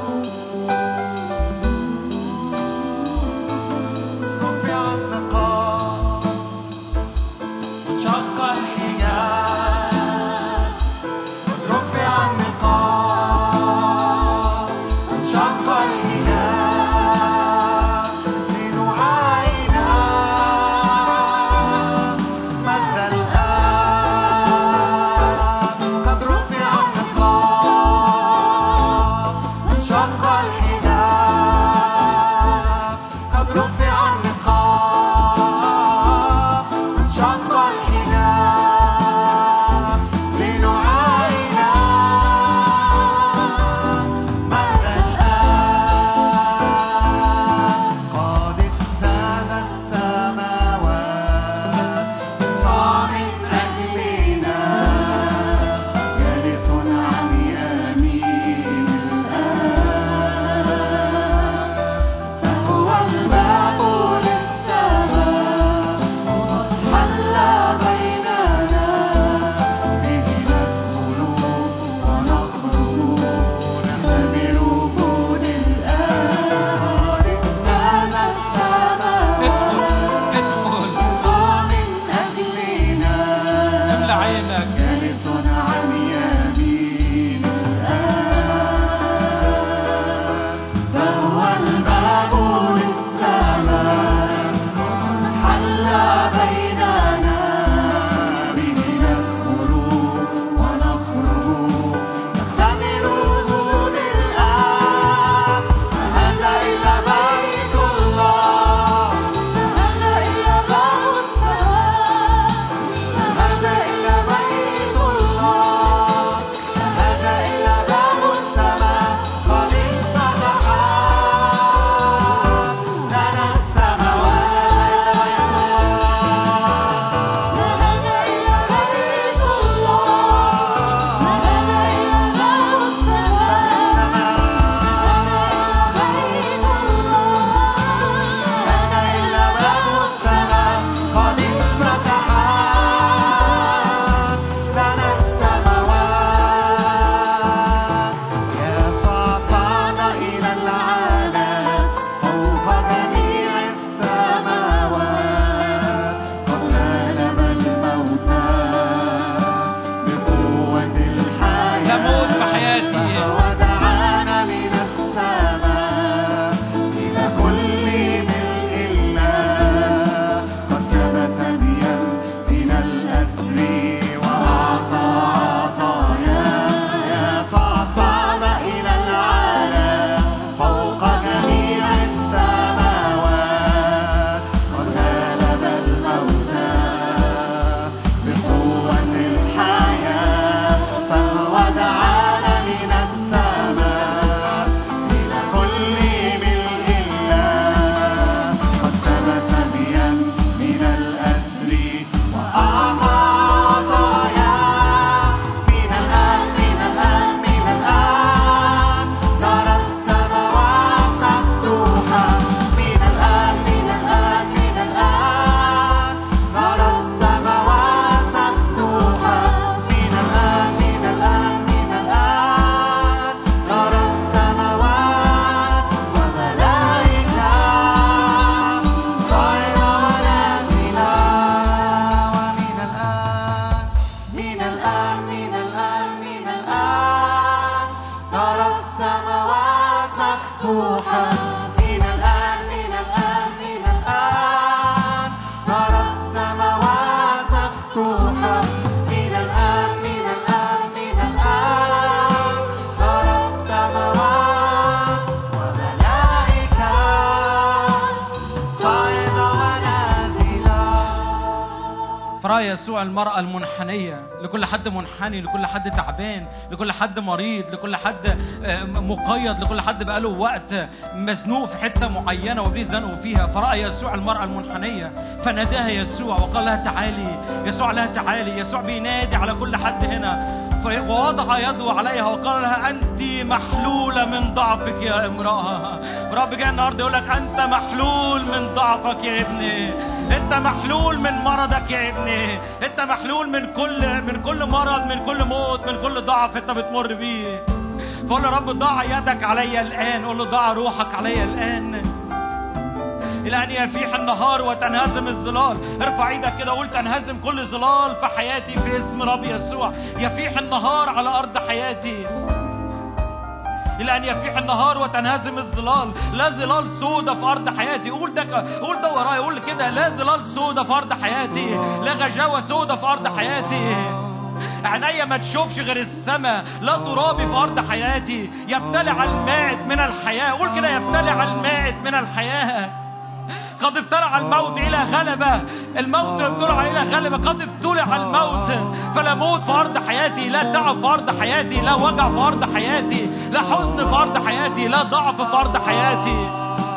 فرأى يسوع المرأة المنحنية لكل حد منحني لكل حد تعبان لكل حد مريض لكل حد آه، مقيد لكل حد بقاله وقت مزنوق في حتة معينة وابليس زنقه فيها فرأى يسوع المرأة المنحنية فناداها يسوع وقال لها تعالي يسوع لها تعالي يسوع بينادي على كل حد هنا ووضع يده عليها وقال لها أنت محلولة من ضعفك يا امرأة رب جاي النهاردة يقول لك أنت محلول من ضعفك يا ابني انت محلول من مرضك يا ابني انت محلول من كل من كل مرض من كل موت من كل ضعف انت بتمر بيه فقول له رب ضع يدك عليا الان قول له ضع روحك عليا الان إلى أن يفيح النهار وتنهزم الظلال ارفع ايدك كده وقول تنهزم كل ظلال في حياتي في اسم رب يسوع يفيح النهار على أرض حياتي إلى أن يفيح النهار وتنهزم الظلال لا ظلال سودة في أرض حياتي قول ده قول ده ورايا قول كده لا ظلال سودة في أرض حياتي لا غجاوة سودة في أرض حياتي عينيا ما تشوفش غير السماء لا ترابي في أرض حياتي يبتلع المائت من الحياة قول كده يبتلع المائت من الحياة قد ابتلع الموت إلى غلبة الموت ابتلع إلى غلبة قد ابتلع الموت فلا موت في أرض حياتي لا تعب في أرض حياتي لا وجع في أرض حياتي لا حزن في أرض حياتي لا ضعف في أرض حياتي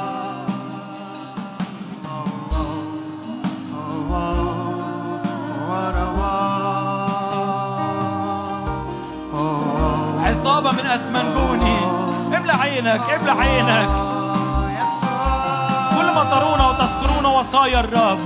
عصابة من أسمنجوني ابلع عينك ابلع عينك ترون وتذكرون وصايا الرب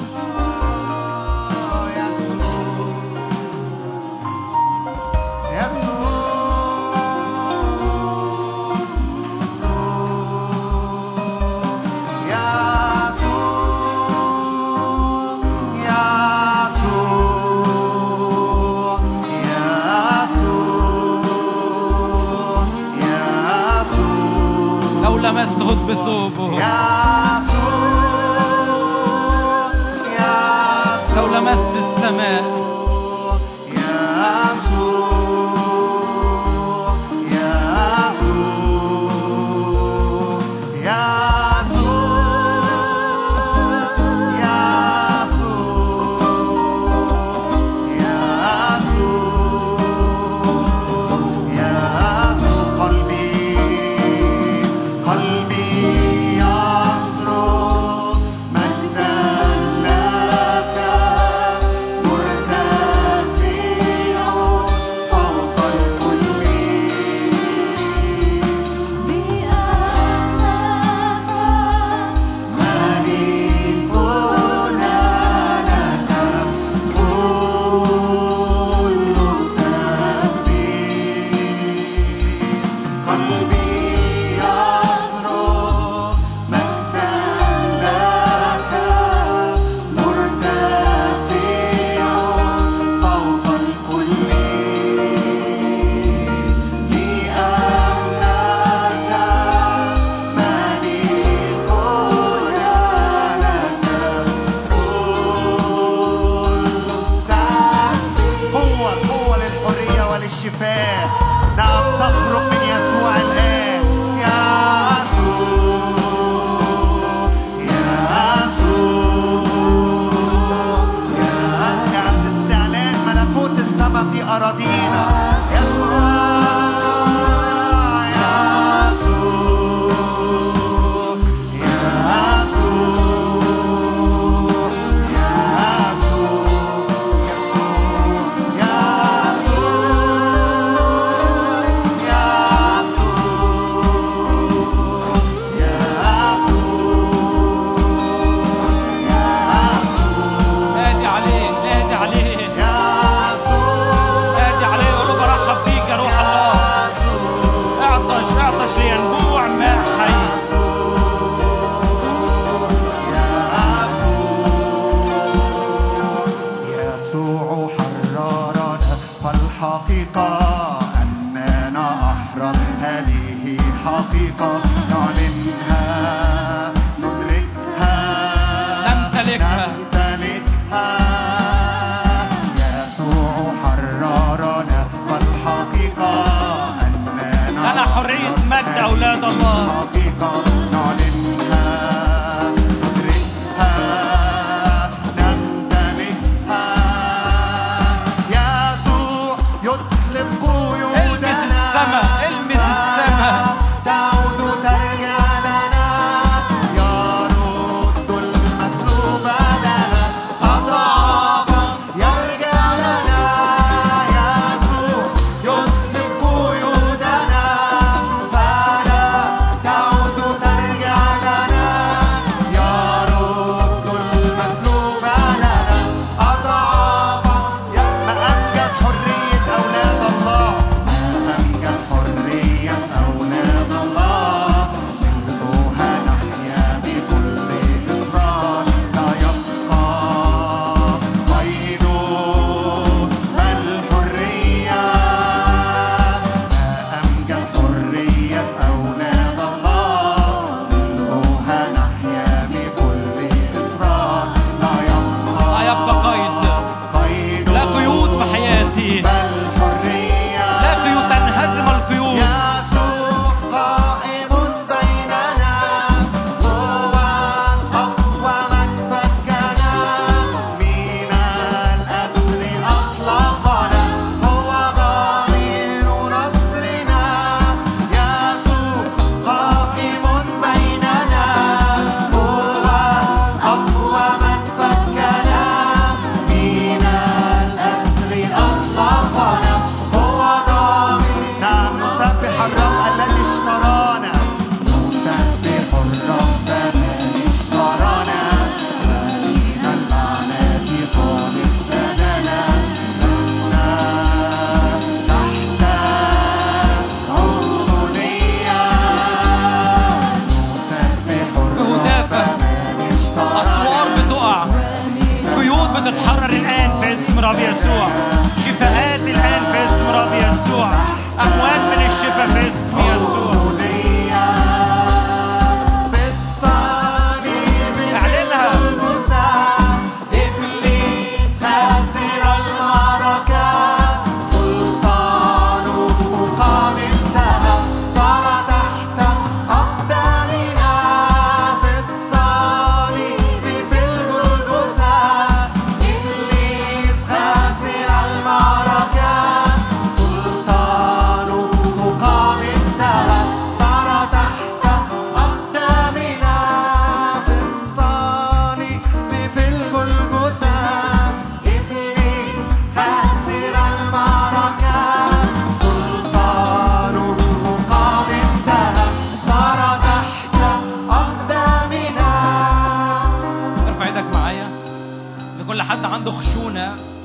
لمسته بثوبه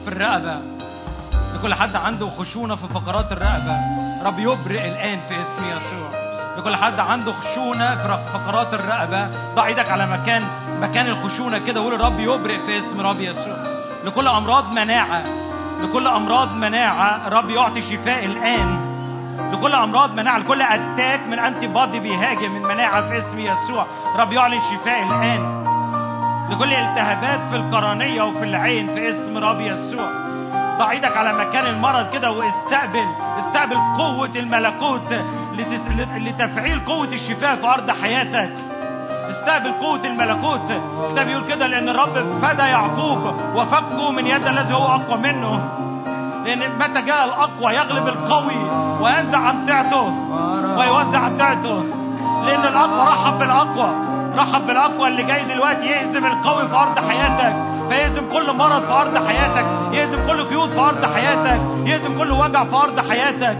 في الرقبة لكل حد عنده خشونة في فقرات الرقبة رب يبرئ الآن في اسم يسوع لكل حد عنده خشونة في فقرات الرقبة ضع ايدك على مكان مكان الخشونة كده وقول الرب يبرئ في اسم رب يسوع لكل أمراض مناعة لكل أمراض مناعة رب يعطي شفاء الآن لكل أمراض مناعة لكل أتاك من أنتي بادي بيهاجم من مناعة في اسم يسوع رب يعلن شفاء الآن لكل التهابات في القرنية وفي العين في اسم رب يسوع ضع ايدك على مكان المرض كده واستقبل استقبل قوة الملكوت لتفعيل قوة الشفاء في أرض حياتك استقبل قوة الملكوت الكتاب بيقول كده لأن الرب فدى يعقوب وفكه من يد الذي هو أقوى منه لأن متى جاء الأقوى يغلب القوي وينزع أمتعته ويوزع أمتعته لأن الأقوى رحب بالأقوى رحب بالأقوى اللي جاي دلوقتي يهزم القوي في أرض حياتك فيهزم كل مرض في أرض حياتك يهزم كل قيود في أرض حياتك يهزم كل وجع في أرض حياتك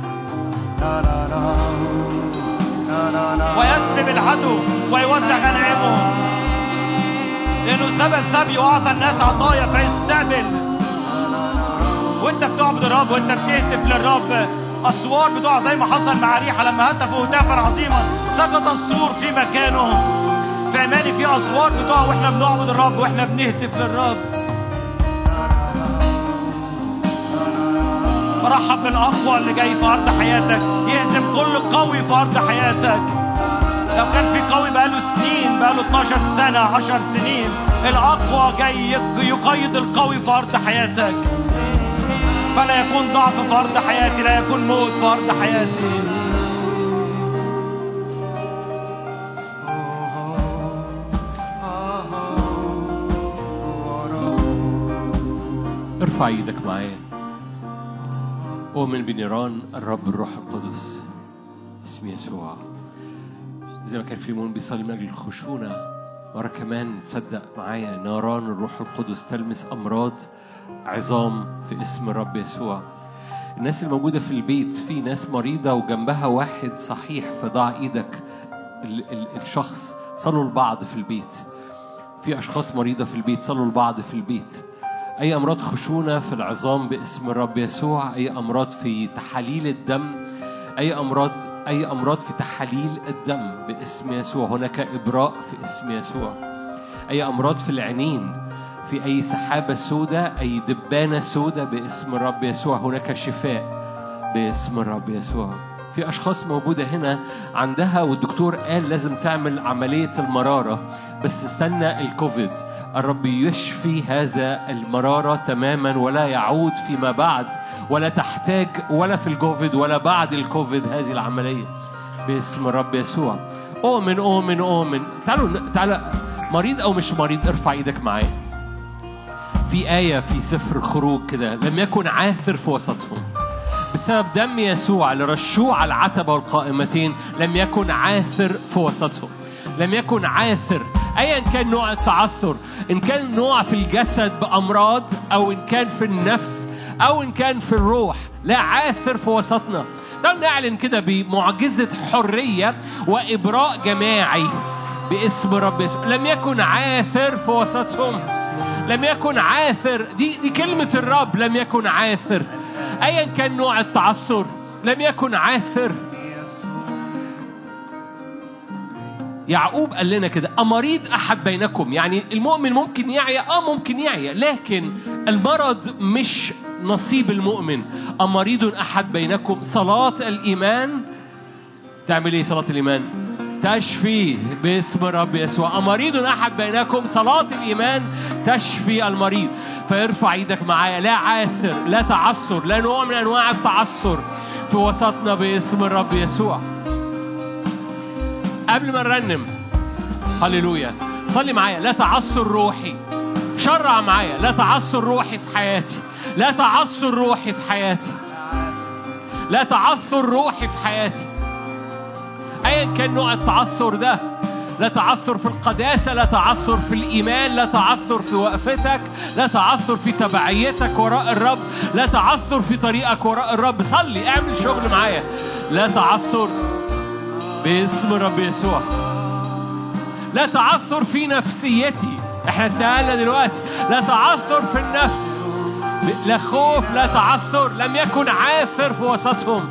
ويسلب العدو ويوزع غنائمهم لأنه سبى السبي وأعطى الناس عطايا فيستقبل وأنت بتعبد الرب وأنت بتهتف للرب أسوار بتوع زي ما حصل مع ريحة لما هتفوا هتافا عظيما سقط السور في مكانه في إيماني في أسوار بتوع وإحنا بنعبد الرب وإحنا بنهتف للرب فرحب بالأقوى اللي جاي في أرض حياتك يهزم كل قوي في أرض حياتك لو كان في قوي بقاله سنين بقاله 12 سنة 10 سنين الأقوى جاي يقيد القوي في أرض حياتك فلا يكون ضعف في أرض حياتي لا يكون موت في أرض حياتي ارفع ايدك معايا أؤمن بنيران الرب الروح القدس اسم يسوع زي ما كان فيلمون بيصلي من أجل الخشونة مرة كمان تصدق معايا نيران الروح القدس تلمس أمراض عظام في اسم الرب يسوع الناس الموجودة في البيت في ناس مريضة وجنبها واحد صحيح فضع إيدك الشخص صلوا لبعض في البيت في أشخاص مريضة في البيت صلوا لبعض في البيت أي أمراض خشونة في العظام باسم الرب يسوع أي أمراض في تحاليل الدم أي أمراض أي أمراض في تحاليل الدم باسم يسوع هناك إبراء في اسم يسوع أي أمراض في العينين في أي سحابة سوداء أي دبانة سوداء باسم الرب يسوع هناك شفاء باسم الرب يسوع في أشخاص موجودة هنا عندها والدكتور قال لازم تعمل عملية المرارة بس استنى الكوفيد الرب يشفي هذا المرارة تماما ولا يعود فيما بعد ولا تحتاج ولا في الكوفيد ولا بعد الكوفيد هذه العملية باسم الرب يسوع أؤمن أؤمن أؤمن تعالوا تعالوا مريض أو مش مريض ارفع ايدك معايا في آية في سفر الخروج كده لم يكن عاثر في وسطهم بسبب دم يسوع اللي رشوه على العتبة والقائمتين لم يكن عاثر في وسطهم لم يكن عاثر ايا كان نوع التعثر ان كان نوع في الجسد بامراض او ان كان في النفس او ان كان في الروح لا عاثر في وسطنا تعالوا نعلن كده بمعجزة حرية وإبراء جماعي باسم رب يسوع لم يكن عاثر في وسطهم لم يكن عاثر دي دي كلمة الرب لم يكن عاثر أيا كان نوع التعثر لم يكن عاثر يعقوب قال لنا كده أمريض أحد بينكم يعني المؤمن ممكن يعيا آه ممكن يعيا لكن المرض مش نصيب المؤمن أمريض أحد بينكم صلاة الإيمان تعمل إيه صلاة الإيمان تشفي باسم رب يسوع أمريض أحد بينكم صلاة الإيمان تشفي المريض فيرفع ايدك معايا لا عاسر لا تعثر لا نوع من أنواع التعثر في وسطنا باسم الرب يسوع قبل ما نرنم هللويا صلي معايا لا تعثر روحي شرع معايا لا تعثر روحي في حياتي لا تعثر روحي في حياتي لا تعثر روحي في حياتي ايا كان نوع التعثر ده لا تعثر في القداسة لا تعثر في الإيمان لا تعثر في وقفتك لا تعثر في تبعيتك وراء الرب لا تعثر في طريقك وراء الرب صلي اعمل شغل معايا لا تعثر باسم رب يسوع لا تعثر في نفسيتي احنا اتنقلنا دلوقتي لا تعثر في النفس ب- لا خوف لا تعثر لم يكن عاثر في وسطهم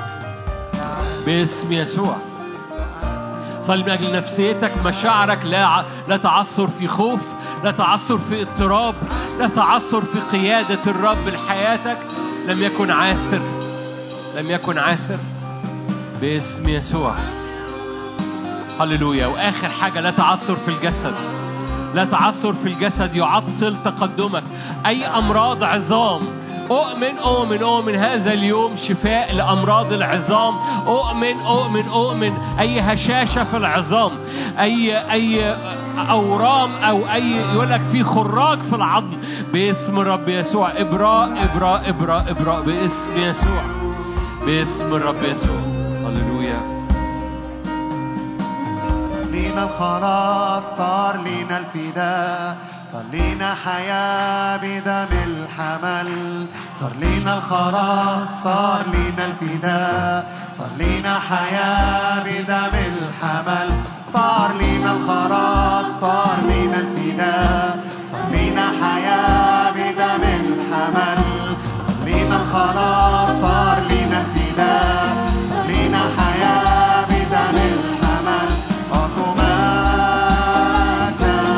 باسم يسوع صلي من اجل نفسيتك مشاعرك لا ع- لا تعثر في خوف لا تعثر في اضطراب لا تعثر في قياده الرب لحياتك لم يكن عاثر لم يكن عاثر باسم يسوع هللويا واخر حاجه لا تعثر في الجسد لا تعثر في الجسد يعطل تقدمك اي امراض عظام أؤمن أؤمن أؤمن هذا اليوم شفاء لأمراض العظام أؤمن أؤمن أؤمن أي هشاشة في العظام أي أي أورام أو أي يقول لك في خراج في العظم باسم الرب يسوع إبراء إبراء إبراء إبراء باسم يسوع باسم الرب يسوع هللويا لينا الخلاص صار لينا الفداء صار لينا حياة بدم الحمل صار لينا الخلاص صار لينا الفداء صار لينا حياة بدم الحمل صار لينا الخلاص صار لينا الفداء صار لينا حياة بدم الحمل صار لينا الخلاص صار لينا الفداء صار لينا حياة بدم الحمل أعطوا مجدا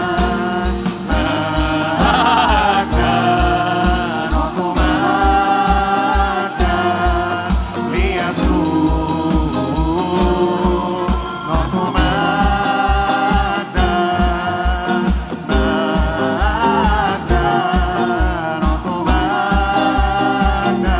مجدا أعطوا مجدا ليسوع أعطوا مجدا مجدا أعطوا مجدا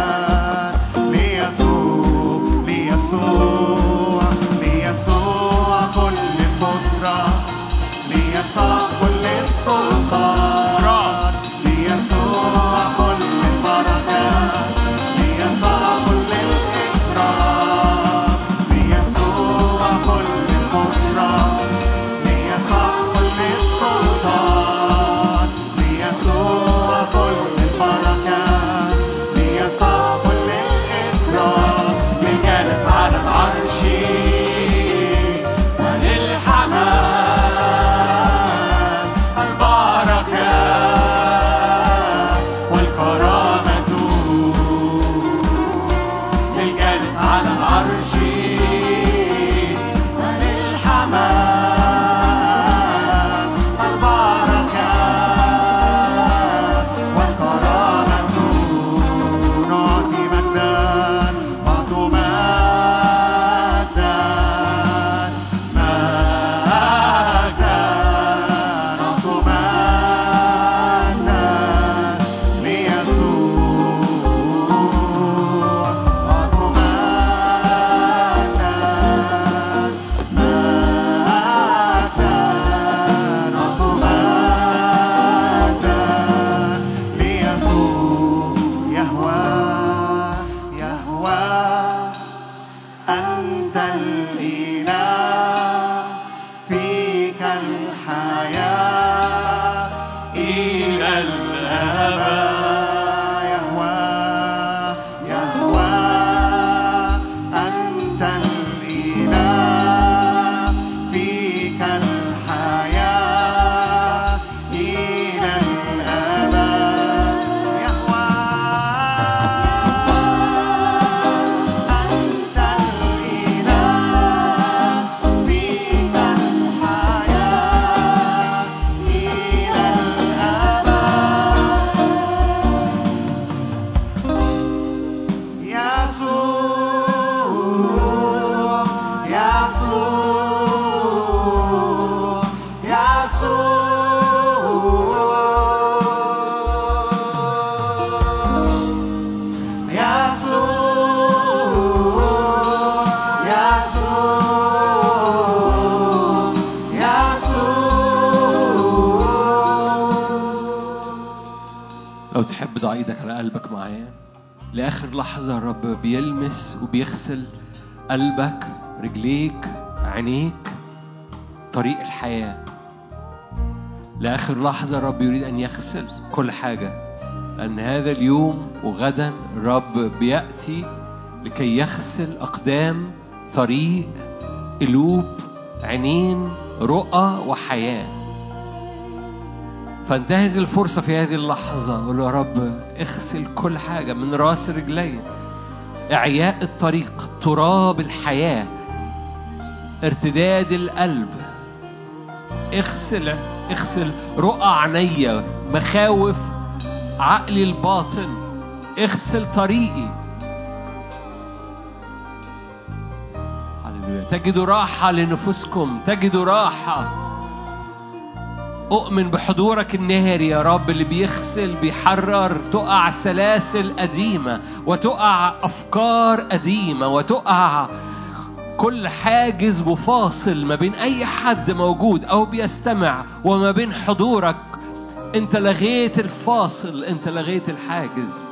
ليسوع ليسوع ليسوع كل القدرة ليسوع كل السلطان ليسوع كل البركة ليسوع كل الإكرام ليسوع كل القدرة ليسوع كل السلطان ليسوع كل البركة ليسوع كل الإكرام للجالس على العرش وللحمام البركة والكرامة للجالس على العرش وللحمام البركة والكرامة نعطي مجدا أعطوا مجدا مجدا أعطوا مجدا ليسوع أعطوا مجدا مجدا أعطوا مجدا ليسوع يهوى يهوى أنت الإله فيك الحياة إلى الأبد يهوى يهوى أنت الإله فيك الحياة إلى الأبد يهوى أنت الإله فيك الحياة إلى الأبد يسوع يسوع يسوع يسوع يسوع يسوع لو تحب ضع ايدك على قلبك معايا لاخر لحظه الرب بيلمس وبيغسل قلبك رجليك عينيك طريق الحياه لاخر لحظه الرب يريد ان يغسل كل حاجه لان هذا اليوم وغدا الرب بياتي لكي يغسل اقدام طريق قلوب عينين رؤى وحياه فانتهز الفرصة في هذه اللحظة قول له يا رب اغسل كل حاجة من راس رجلي إعياء الطريق تراب الحياة ارتداد القلب اغسل اغسل رؤى عينيا مخاوف عقلي الباطن اغسل طريقي هللويا تجدوا راحة لنفوسكم تجدوا راحة أؤمن بحضورك النهري يا رب اللي بيغسل بيحرر تقع سلاسل قديمة وتقع أفكار قديمة وتقع كل حاجز وفاصل ما بين أي حد موجود أو بيستمع وما بين حضورك أنت لغيت الفاصل أنت لغيت الحاجز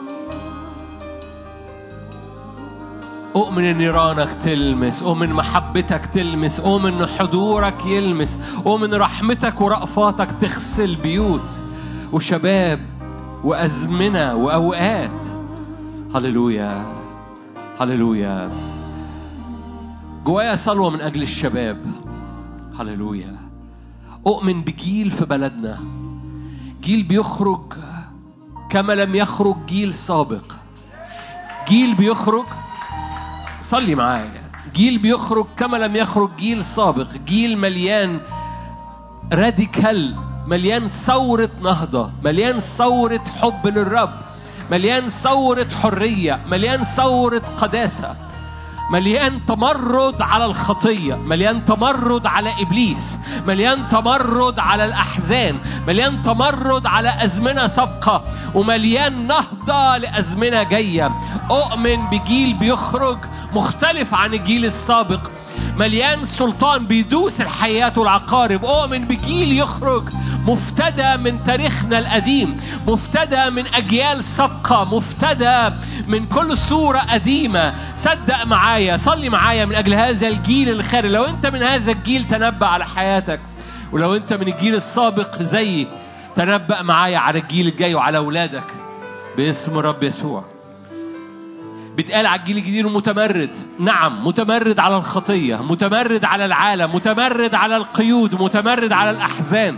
أؤمن إن نيرانك تلمس أؤمن محبتك تلمس أؤمن إن حضورك يلمس أؤمن رحمتك ورأفاتك تغسل بيوت وشباب وأزمنة وأوقات هللويا هللويا جوايا صلوة من أجل الشباب هللويا أؤمن بجيل في بلدنا جيل بيخرج كما لم يخرج جيل سابق جيل بيخرج صلي معايا جيل بيخرج كما لم يخرج جيل سابق جيل مليان راديكال مليان ثورة نهضة مليان ثورة حب للرب مليان ثورة حرية مليان ثورة قداسة مليان تمرد على الخطية مليان تمرد على إبليس مليان تمرد على الأحزان مليان تمرد على أزمنة سابقة ومليان نهضة لأزمنة جاية أؤمن بجيل بيخرج مختلف عن الجيل السابق مليان سلطان بيدوس الحياة والعقارب أؤمن بجيل يخرج مفتدى من تاريخنا القديم مفتدى من أجيال سابقة مفتدى من كل صورة قديمة صدق معايا صلي معايا من أجل هذا الجيل الخارج لو أنت من هذا الجيل تنبأ على حياتك ولو أنت من الجيل السابق زيي تنبأ معايا على الجيل الجاي وعلى أولادك باسم الرب يسوع بيتقال على الجيل الجديد متمرد نعم متمرد على الخطية متمرد على العالم متمرد على القيود متمرد على الأحزان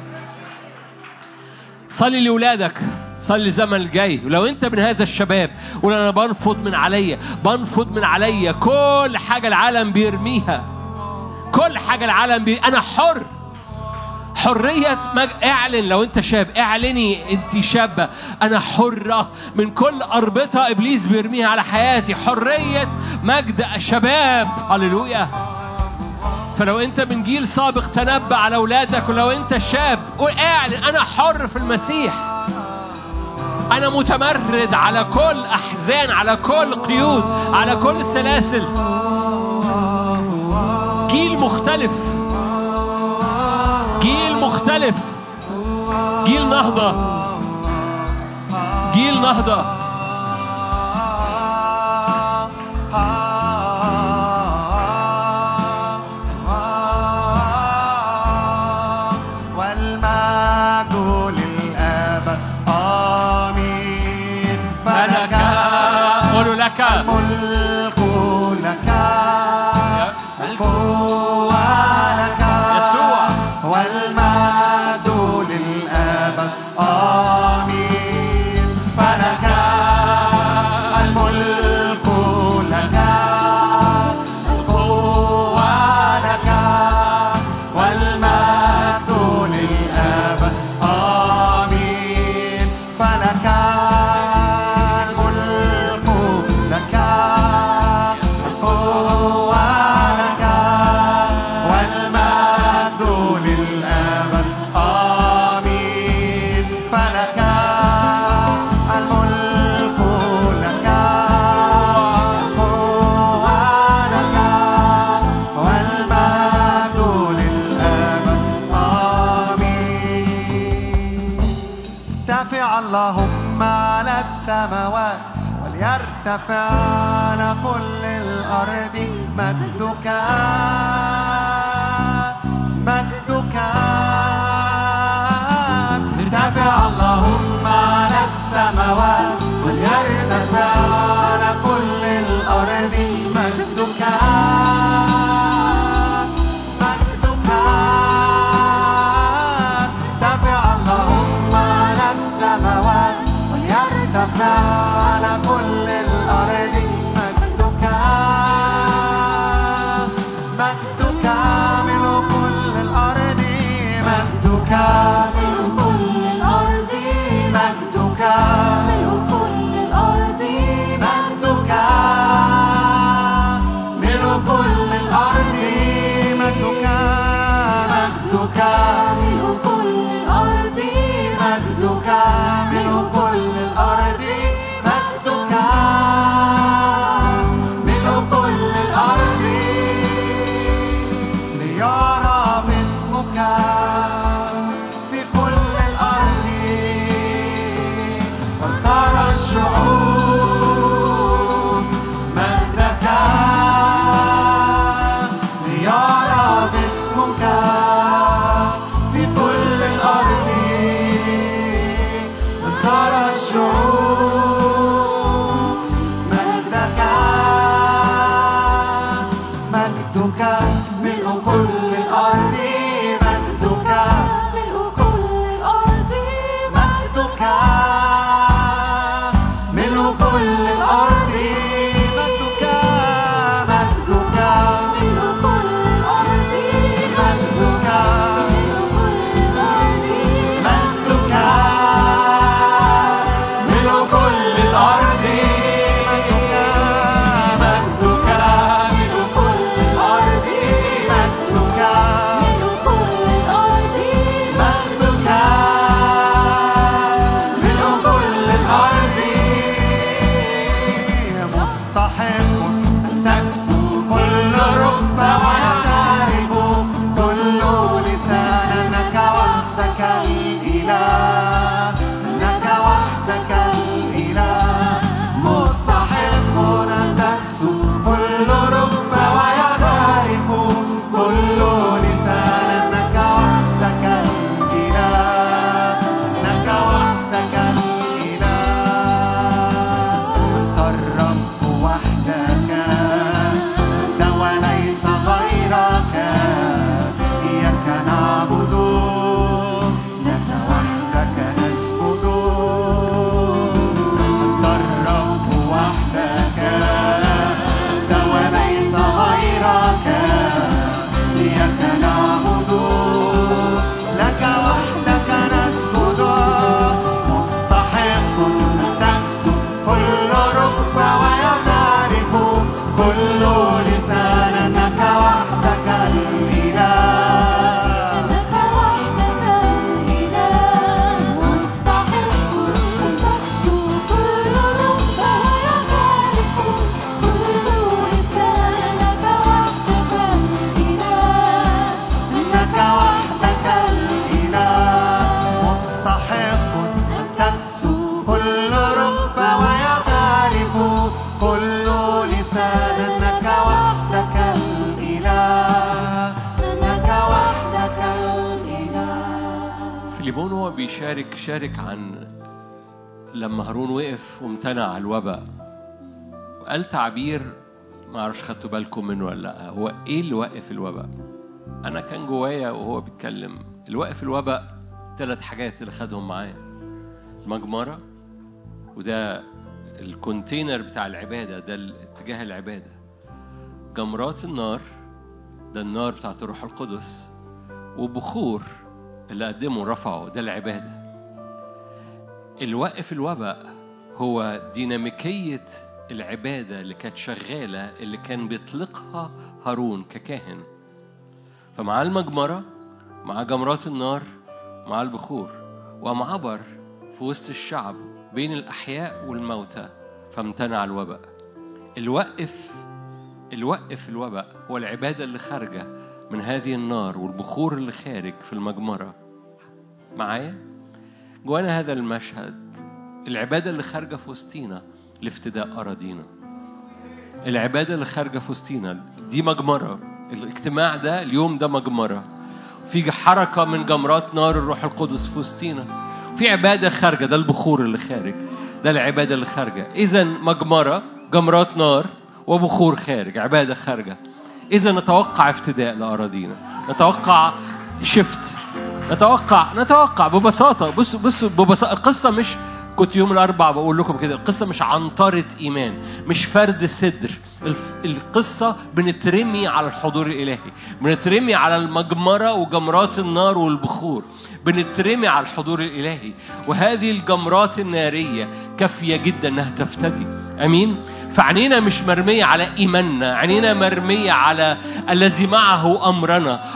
صلي لأولادك صلي الزمن الجاي ولو انت من هذا الشباب قول انا بنفض من عليا بنفض من عليا كل حاجه العالم بيرميها كل حاجه العالم بي... انا حر حرية مج... اعلن لو انت شاب اعلني انت شابة انا حرة من كل اربطة ابليس بيرميها على حياتي حرية مجد شباب هللويا فلو انت من جيل سابق تنبأ على اولادك ولو انت شاب قول اعلن انا حر في المسيح انا متمرد على كل احزان على كل قيود على كل سلاسل جيل مختلف جيل مختلف جيل نهضة جيل نهضة والمجد للأبد آمين فلك قولوا لك الملك لك القوة لك يسوع. والمجد للأبد آمين فلك الملك لك القوة لك والمجد للأبد آمين فلك الملك لك القوة لك والمجد للأبد آمين فلك الملك لك القوة لك والمجد للأبد آمين ارتفع اللهم على السماوات وليرتفعن كل الأرض مجدك مجدك ارتفع اللهم على السماوات وليرتفعن كل الأرض مجدك مجدك ارتفع اللهم ملء كل الأرض مجدك ملء كل الأرض مجدك ملء كل الأرض ليرى باسمك في كل الأرض وترى الشعوب مجدك ليرى باسمك في كل الأرض وترى الشعوب مجدك مجدك ملء كل الأرض مجدك ملء كل الأرض مجدك ملء كل الأرض مجدك مجدك ملء كل الأرض مجدك ملء كل الأرض مجدك ملء كل الأرض مجدك مجدك ملء كل الأرض مجدك ملء كل الأرض مجدك ملء كل الأرض مستحق أن تكسو كل ركبة ويعترف كل لسان أنك وحدك الإله أنك وحدك الإله مستحق أن تكسو كل ركبة ويعترف كل لسان أنك وحدك الإله أنك وحدك الإله أنت الرب وحدك أنت وليس غيرك إياك نعبد لك وحدك نسجد أنت الرب وحدك أنت وليس غيرك إياك نعبد لك وحدك نسجد مستحق أن تكسو كل ركبة ويعترف كل لسان أنك وحدك الإله أنك وحدك الإله مستحق أن تكسو كل ركبة ويعترف كل لسان أنك وحدك الإله إنك وحدك الإله مستحق أن تكسو كل ركبة ويعترف كل لسان أنك وحدك الإله أنك وحدك الإله فيليمون هو بيشارك شارك عن لما هارون وقف وامتنع على الوباء وقال تعبير ما اعرفش خدتوا بالكم منه ولا لا هو ايه اللي وقف الوباء انا كان جوايا وهو بيتكلم اللي وقف الوباء ثلاث حاجات اللي خدهم معايا المجمرة وده الكونتينر بتاع العبادة ده اتجاه العبادة جمرات النار ده النار بتاعت الروح القدس وبخور اللي قدمه رفعه ده العبادة اللي وقف الوباء هو ديناميكية العبادة اللي كانت شغالة اللي كان بيطلقها هارون ككاهن فمع المجمرة مع جمرات النار مع البخور وقام عبر في وسط الشعب بين الأحياء والموتى فامتنع الوباء الوقف الوقف الوباء هو العبادة اللي خارجة من هذه النار والبخور اللي خارج في المجمرة معايا جوانا هذا المشهد العبادة اللي خارجة في وسطينا لافتداء أراضينا العبادة اللي خارجة في وسطينا دي مجمرة الاجتماع ده اليوم ده مجمرة في حركة من جمرات نار الروح القدس في وسطينا في عبادة خارجة ده البخور اللي خارج ده العبادة اللي خارجة إذا مجمرة جمرات نار وبخور خارج عبادة خارجة إذا نتوقع افتداء لأراضينا نتوقع شفت نتوقع نتوقع ببساطة بص بص ببساطة القصة مش كنت يوم الأربعاء بقول لكم كده القصة مش عنطرة إيمان مش فرد صدر الف- القصة بنترمي على الحضور الإلهي بنترمي على المجمرة وجمرات النار والبخور بنترمي على الحضور الإلهي وهذه الجمرات النارية كافية جدا إنها تفتدي أمين فعنينا مش مرمية على إيماننا عنينا مرمية على الذي معه أمرنا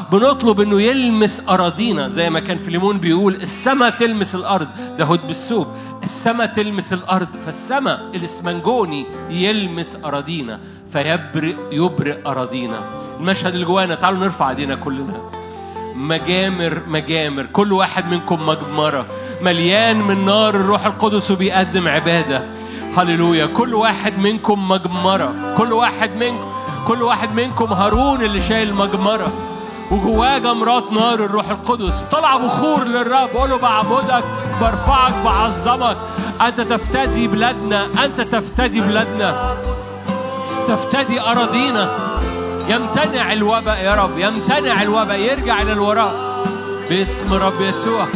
بنطلب انه يلمس اراضينا زي ما كان فيليمون بيقول السماء تلمس الارض ده هد بالسوب السماء تلمس الارض فالسماء الاسمنجوني يلمس اراضينا فيبرئ يبرئ اراضينا المشهد اللي جوانا تعالوا نرفع ايدينا كلنا مجامر مجامر كل واحد منكم مجمرة مليان من نار الروح القدس وبيقدم عبادة هللويا كل واحد منكم مجمرة كل واحد منكم كل واحد منكم هارون اللي شايل مجمرة وجواه جمرات نار الروح القدس طلع بخور للرب قول له بعبدك برفعك بعظمك أنت تفتدي بلادنا أنت تفتدي بلادنا تفتدي أراضينا يمتنع الوباء يا رب يمتنع الوباء يرجع إلى الوراء باسم رب يسوع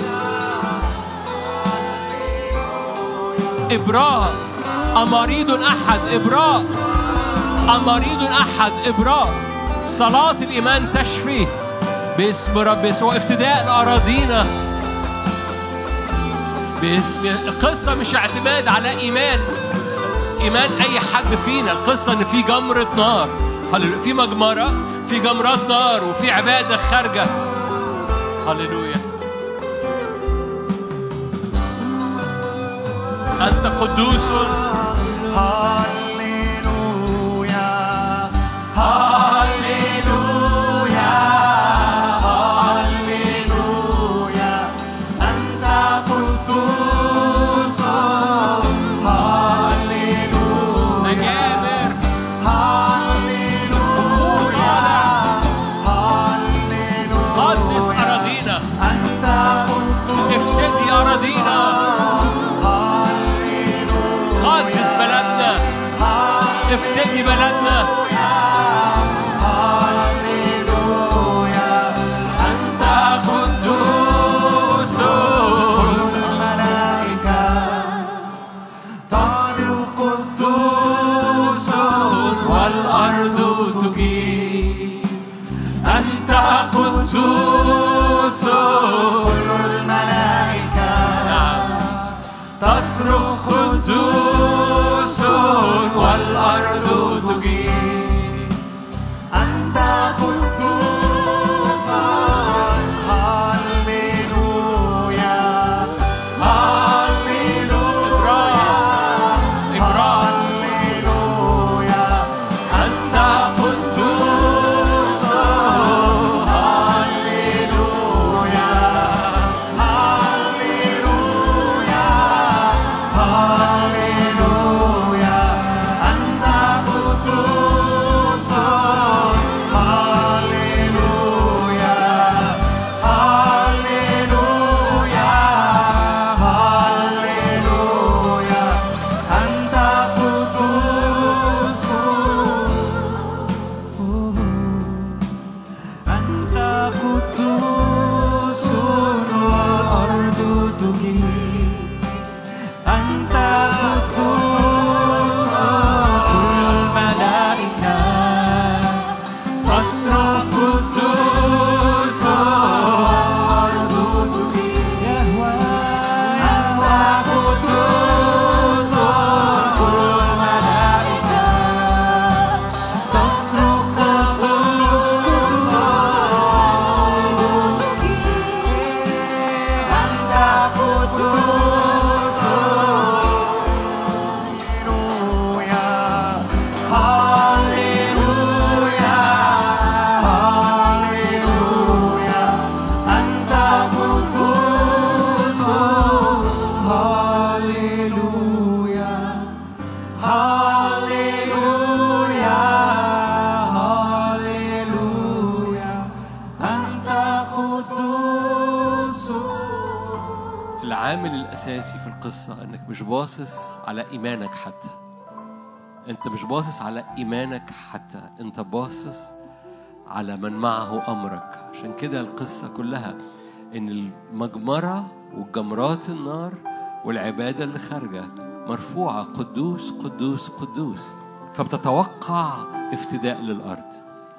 إبراء أمريض أحد إبراء أمريض أحد إبراء صلاة الإيمان تشفي باسم رب يسوع افتداء لأراضينا باسم القصة مش اعتماد على إيمان إيمان أي حد فينا القصة إن في جمرة نار هللويا في مجمرة في جمرات نار وفي عبادة خارجة هللويا أنت قدوس هاليلويا هاليلويا هاليلويا أنت قدوس هاليلويا مجامر هاليلويا هاليلويا قدس أراضينا أنت قدوس افتدي أراضينا قدس بلدنا افتدي بلدنا هاليلويا أنت قدوس الملائكة تصرخ قدوس والأرض تجيب أنت قدوس كل الملائكة تصرخ قدوس والأرض تجيب أنت قدوس هاليلويا هاليلويا هاليلويا أنت قدوس هاليلويا هاليلويا هاليلويا أنت قدوس هاليلويا هاليلويا هاليلويا أنت قدوس أنت قدوس والأرض تجيب أنت قدوس كل الملائكة تصرخ قدوس والأرض تجيب يهوى أنت قدوس كل الملائكة تصرخ قدوس قدوس أنت قدوس هاليلويا هاليلويا هاليلويا أنت قدوس هاليلويا هاليلويا هاليلويا أنت قدوس العامل الأساسي في القصة إنك مش باصص على إيمانك حتى أنت مش باصص على إيمانك حتى أنت باصص على من معه أمرك عشان كده القصة كلها إن المجمرة وجمرات النار والعبادة اللي خارجة مرفوعة قدوس قدوس قدوس فبتتوقع افتداء للأرض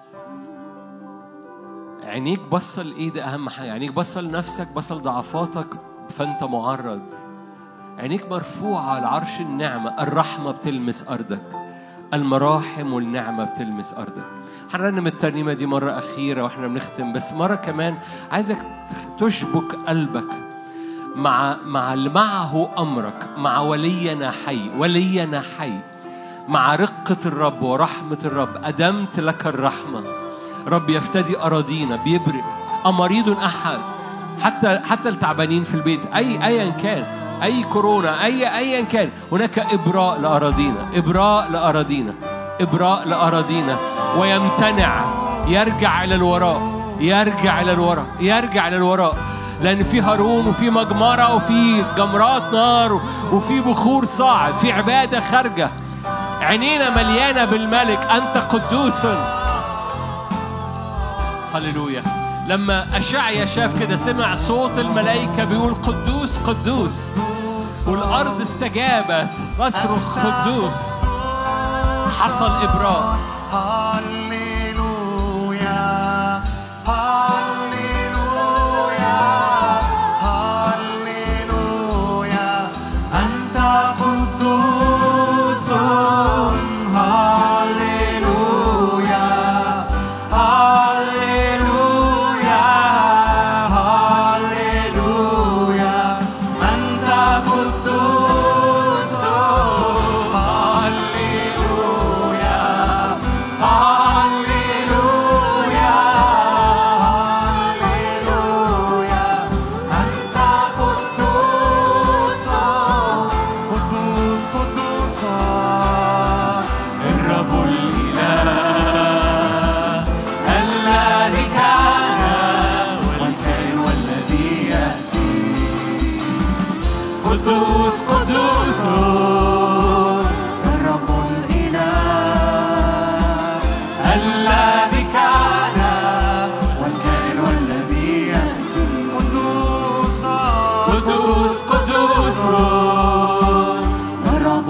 عينيك بصة لإيه ده أهم حاجة عينيك بصة لنفسك بصة لضعفاتك فأنت معرض عينيك مرفوعة لعرش النعمة الرحمة بتلمس أرضك المراحم والنعمة بتلمس أرضك هنرنم الترنيمة دي مرة أخيرة وإحنا بنختم بس مرة كمان عايزك تشبك قلبك مع مع اللي معه أمرك مع ولينا حي ولينا حي مع رقة الرب ورحمة الرب أدمت لك الرحمة رب يفتدي أراضينا بيبرئ أمريض أحد حتى حتى التعبانين في البيت أي أيا كان أي كورونا أي أيا كان هناك إبراء لأراضينا إبراء لأراضينا إبراء لأراضينا ويمتنع يرجع إلى الوراء يرجع إلى الوراء يرجع إلى الوراء لأن في هارون وفي مجمرة وفي جمرات نار وفي بخور صاعد في عبادة خارجة عينينا مليانة بالملك أنت قدوس هللويا لما أشعيا شاف كده سمع صوت الملائكة بيقول قدوس قدوس والأرض استجابت تصرخ قدوس حصل إبراء هللويا هللويا هللويا أنت قدوس هللويا هللويا هللويا أنت قدوس هللويا هللويا هللويا أنت قدوس قدوس قدوس الرب الإله الذي كان والكائن والذي يأتي قدوس قدوس الرب الإله الذي كان والكائن والذي يأتي قدوس قدوس قدوس الرب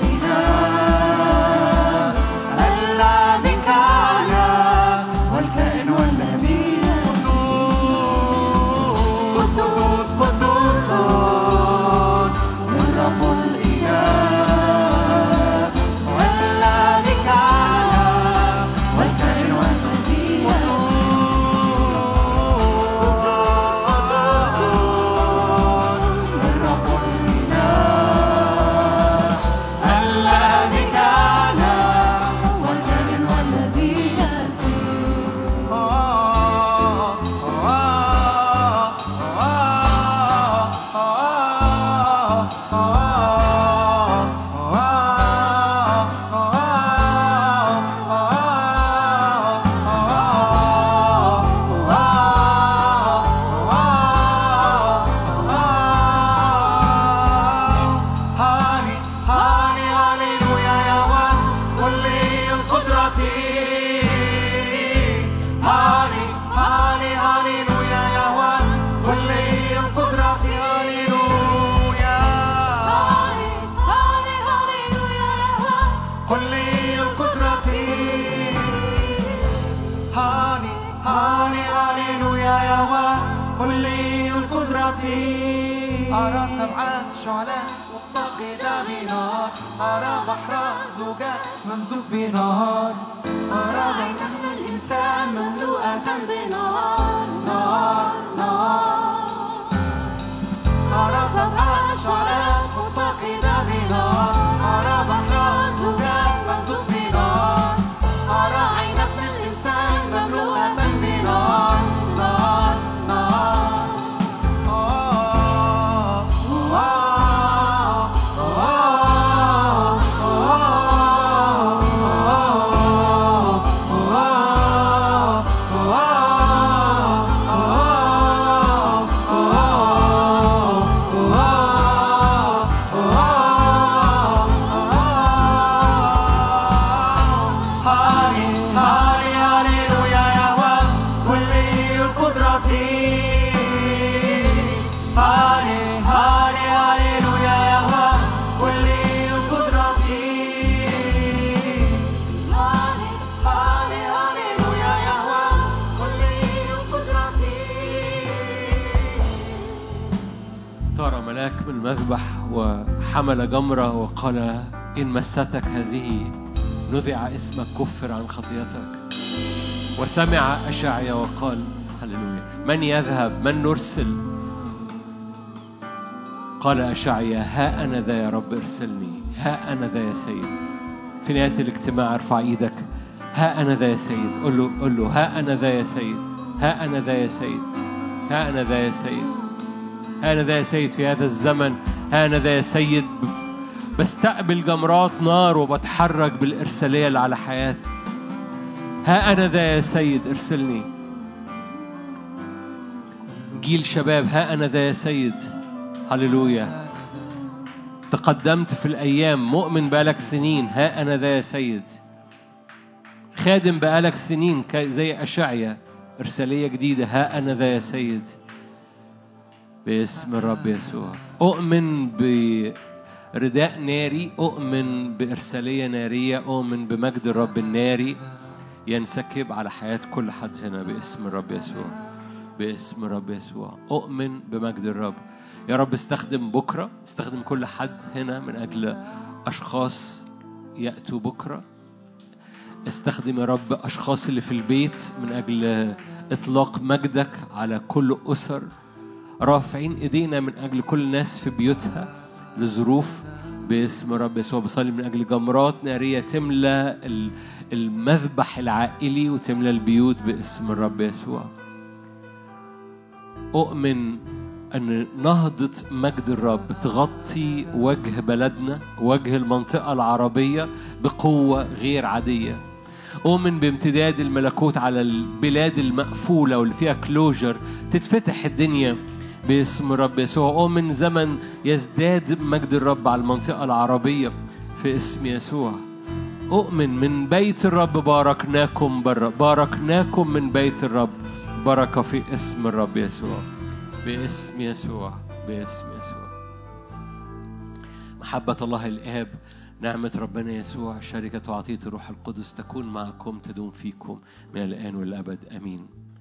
الإله الذي كان والكائن والذي قدوس قدوس الرب الإله والذي كان والكائن والذي قدوس قدوس الرب الإله الذي كان والكائن والذي يأتي هاني هاني هاليلويا يا واد كل القدرة هاني هاني هاليلويا يا واد كل القدرة هاليلويا كل القدرة هاني هاني هاليلويا يا واد كل القدرة أرى سبعة شعلات متقدة بنار أرى بحر زجاج ممزوج بنار أرى عينه الإنسان مملوءة بنار نار نار أرى سبعة شعلات متقدة بنار أرى بحر زجاج ممزوج بنار أرى عين ابن الإنسان مملوءة بنار نار نار آه آه هاني هاني هاليلويا يا واد كل القدرة هاني هاني هاليلويا يا واد كل القدرة هاني هاني هاليلويا يا واد كل القدرة طار ملاك من المذبح وحمل جمرة وقال إن مستك هذه نذع اسمك كفر عن خطيتك وسمع أشعيا وقال هللويا من يذهب من نرسل قال أشعيا ها أنا ذا يا رب ارسلني ها أنا ذا يا سيد في نهاية الاجتماع ارفع ايدك ها أنا ذا يا سيد قل له قل له ها أنا ذا يا سيد ها أنا ذا يا سيد ها أنا ذا يا سيد ها أنا ذا يا سيد في هذا الزمن ها أنا ذا يا سيد بستقبل جمرات نار وبتحرك بالإرسالية اللي على حياتي ها أنا ذا يا سيد ارسلني جيل شباب ها أنا ذا يا سيد هللويا تقدمت في الأيام مؤمن بقالك سنين ها أنا ذا يا سيد خادم بقالك سنين ك- زي أشعيا إرسالية جديدة ها أنا ذا يا سيد باسم الرب يسوع أؤمن برداء ناري أؤمن بإرسالية نارية أؤمن بمجد الرب الناري ينسكب على حياة كل حد هنا باسم الرب يسوع باسم الرب يسوع أؤمن بمجد الرب يا رب استخدم بكرة استخدم كل حد هنا من أجل أشخاص يأتوا بكرة استخدم يا رب أشخاص اللي في البيت من أجل إطلاق مجدك على كل أسر رافعين إيدينا من أجل كل ناس في بيوتها لظروف باسم رب يسوع بصلي من أجل جمرات نارية تملى ال- المذبح العائلي وتملى البيوت باسم الرب يسوع أؤمن أن نهضة مجد الرب تغطي وجه بلدنا وجه المنطقة العربية بقوة غير عادية أؤمن بامتداد الملكوت على البلاد المقفولة واللي فيها كلوجر تتفتح الدنيا باسم الرب يسوع أؤمن زمن يزداد مجد الرب على المنطقة العربية في اسم يسوع أؤمن من بيت الرب باركناكم برا باركناكم من بيت الرب بركة في اسم الرب يسوع باسم يسوع باسم يسوع محبة الله الآب نعمة ربنا يسوع شركة وعطية الروح القدس تكون معكم تدوم فيكم من الآن والأبد آمين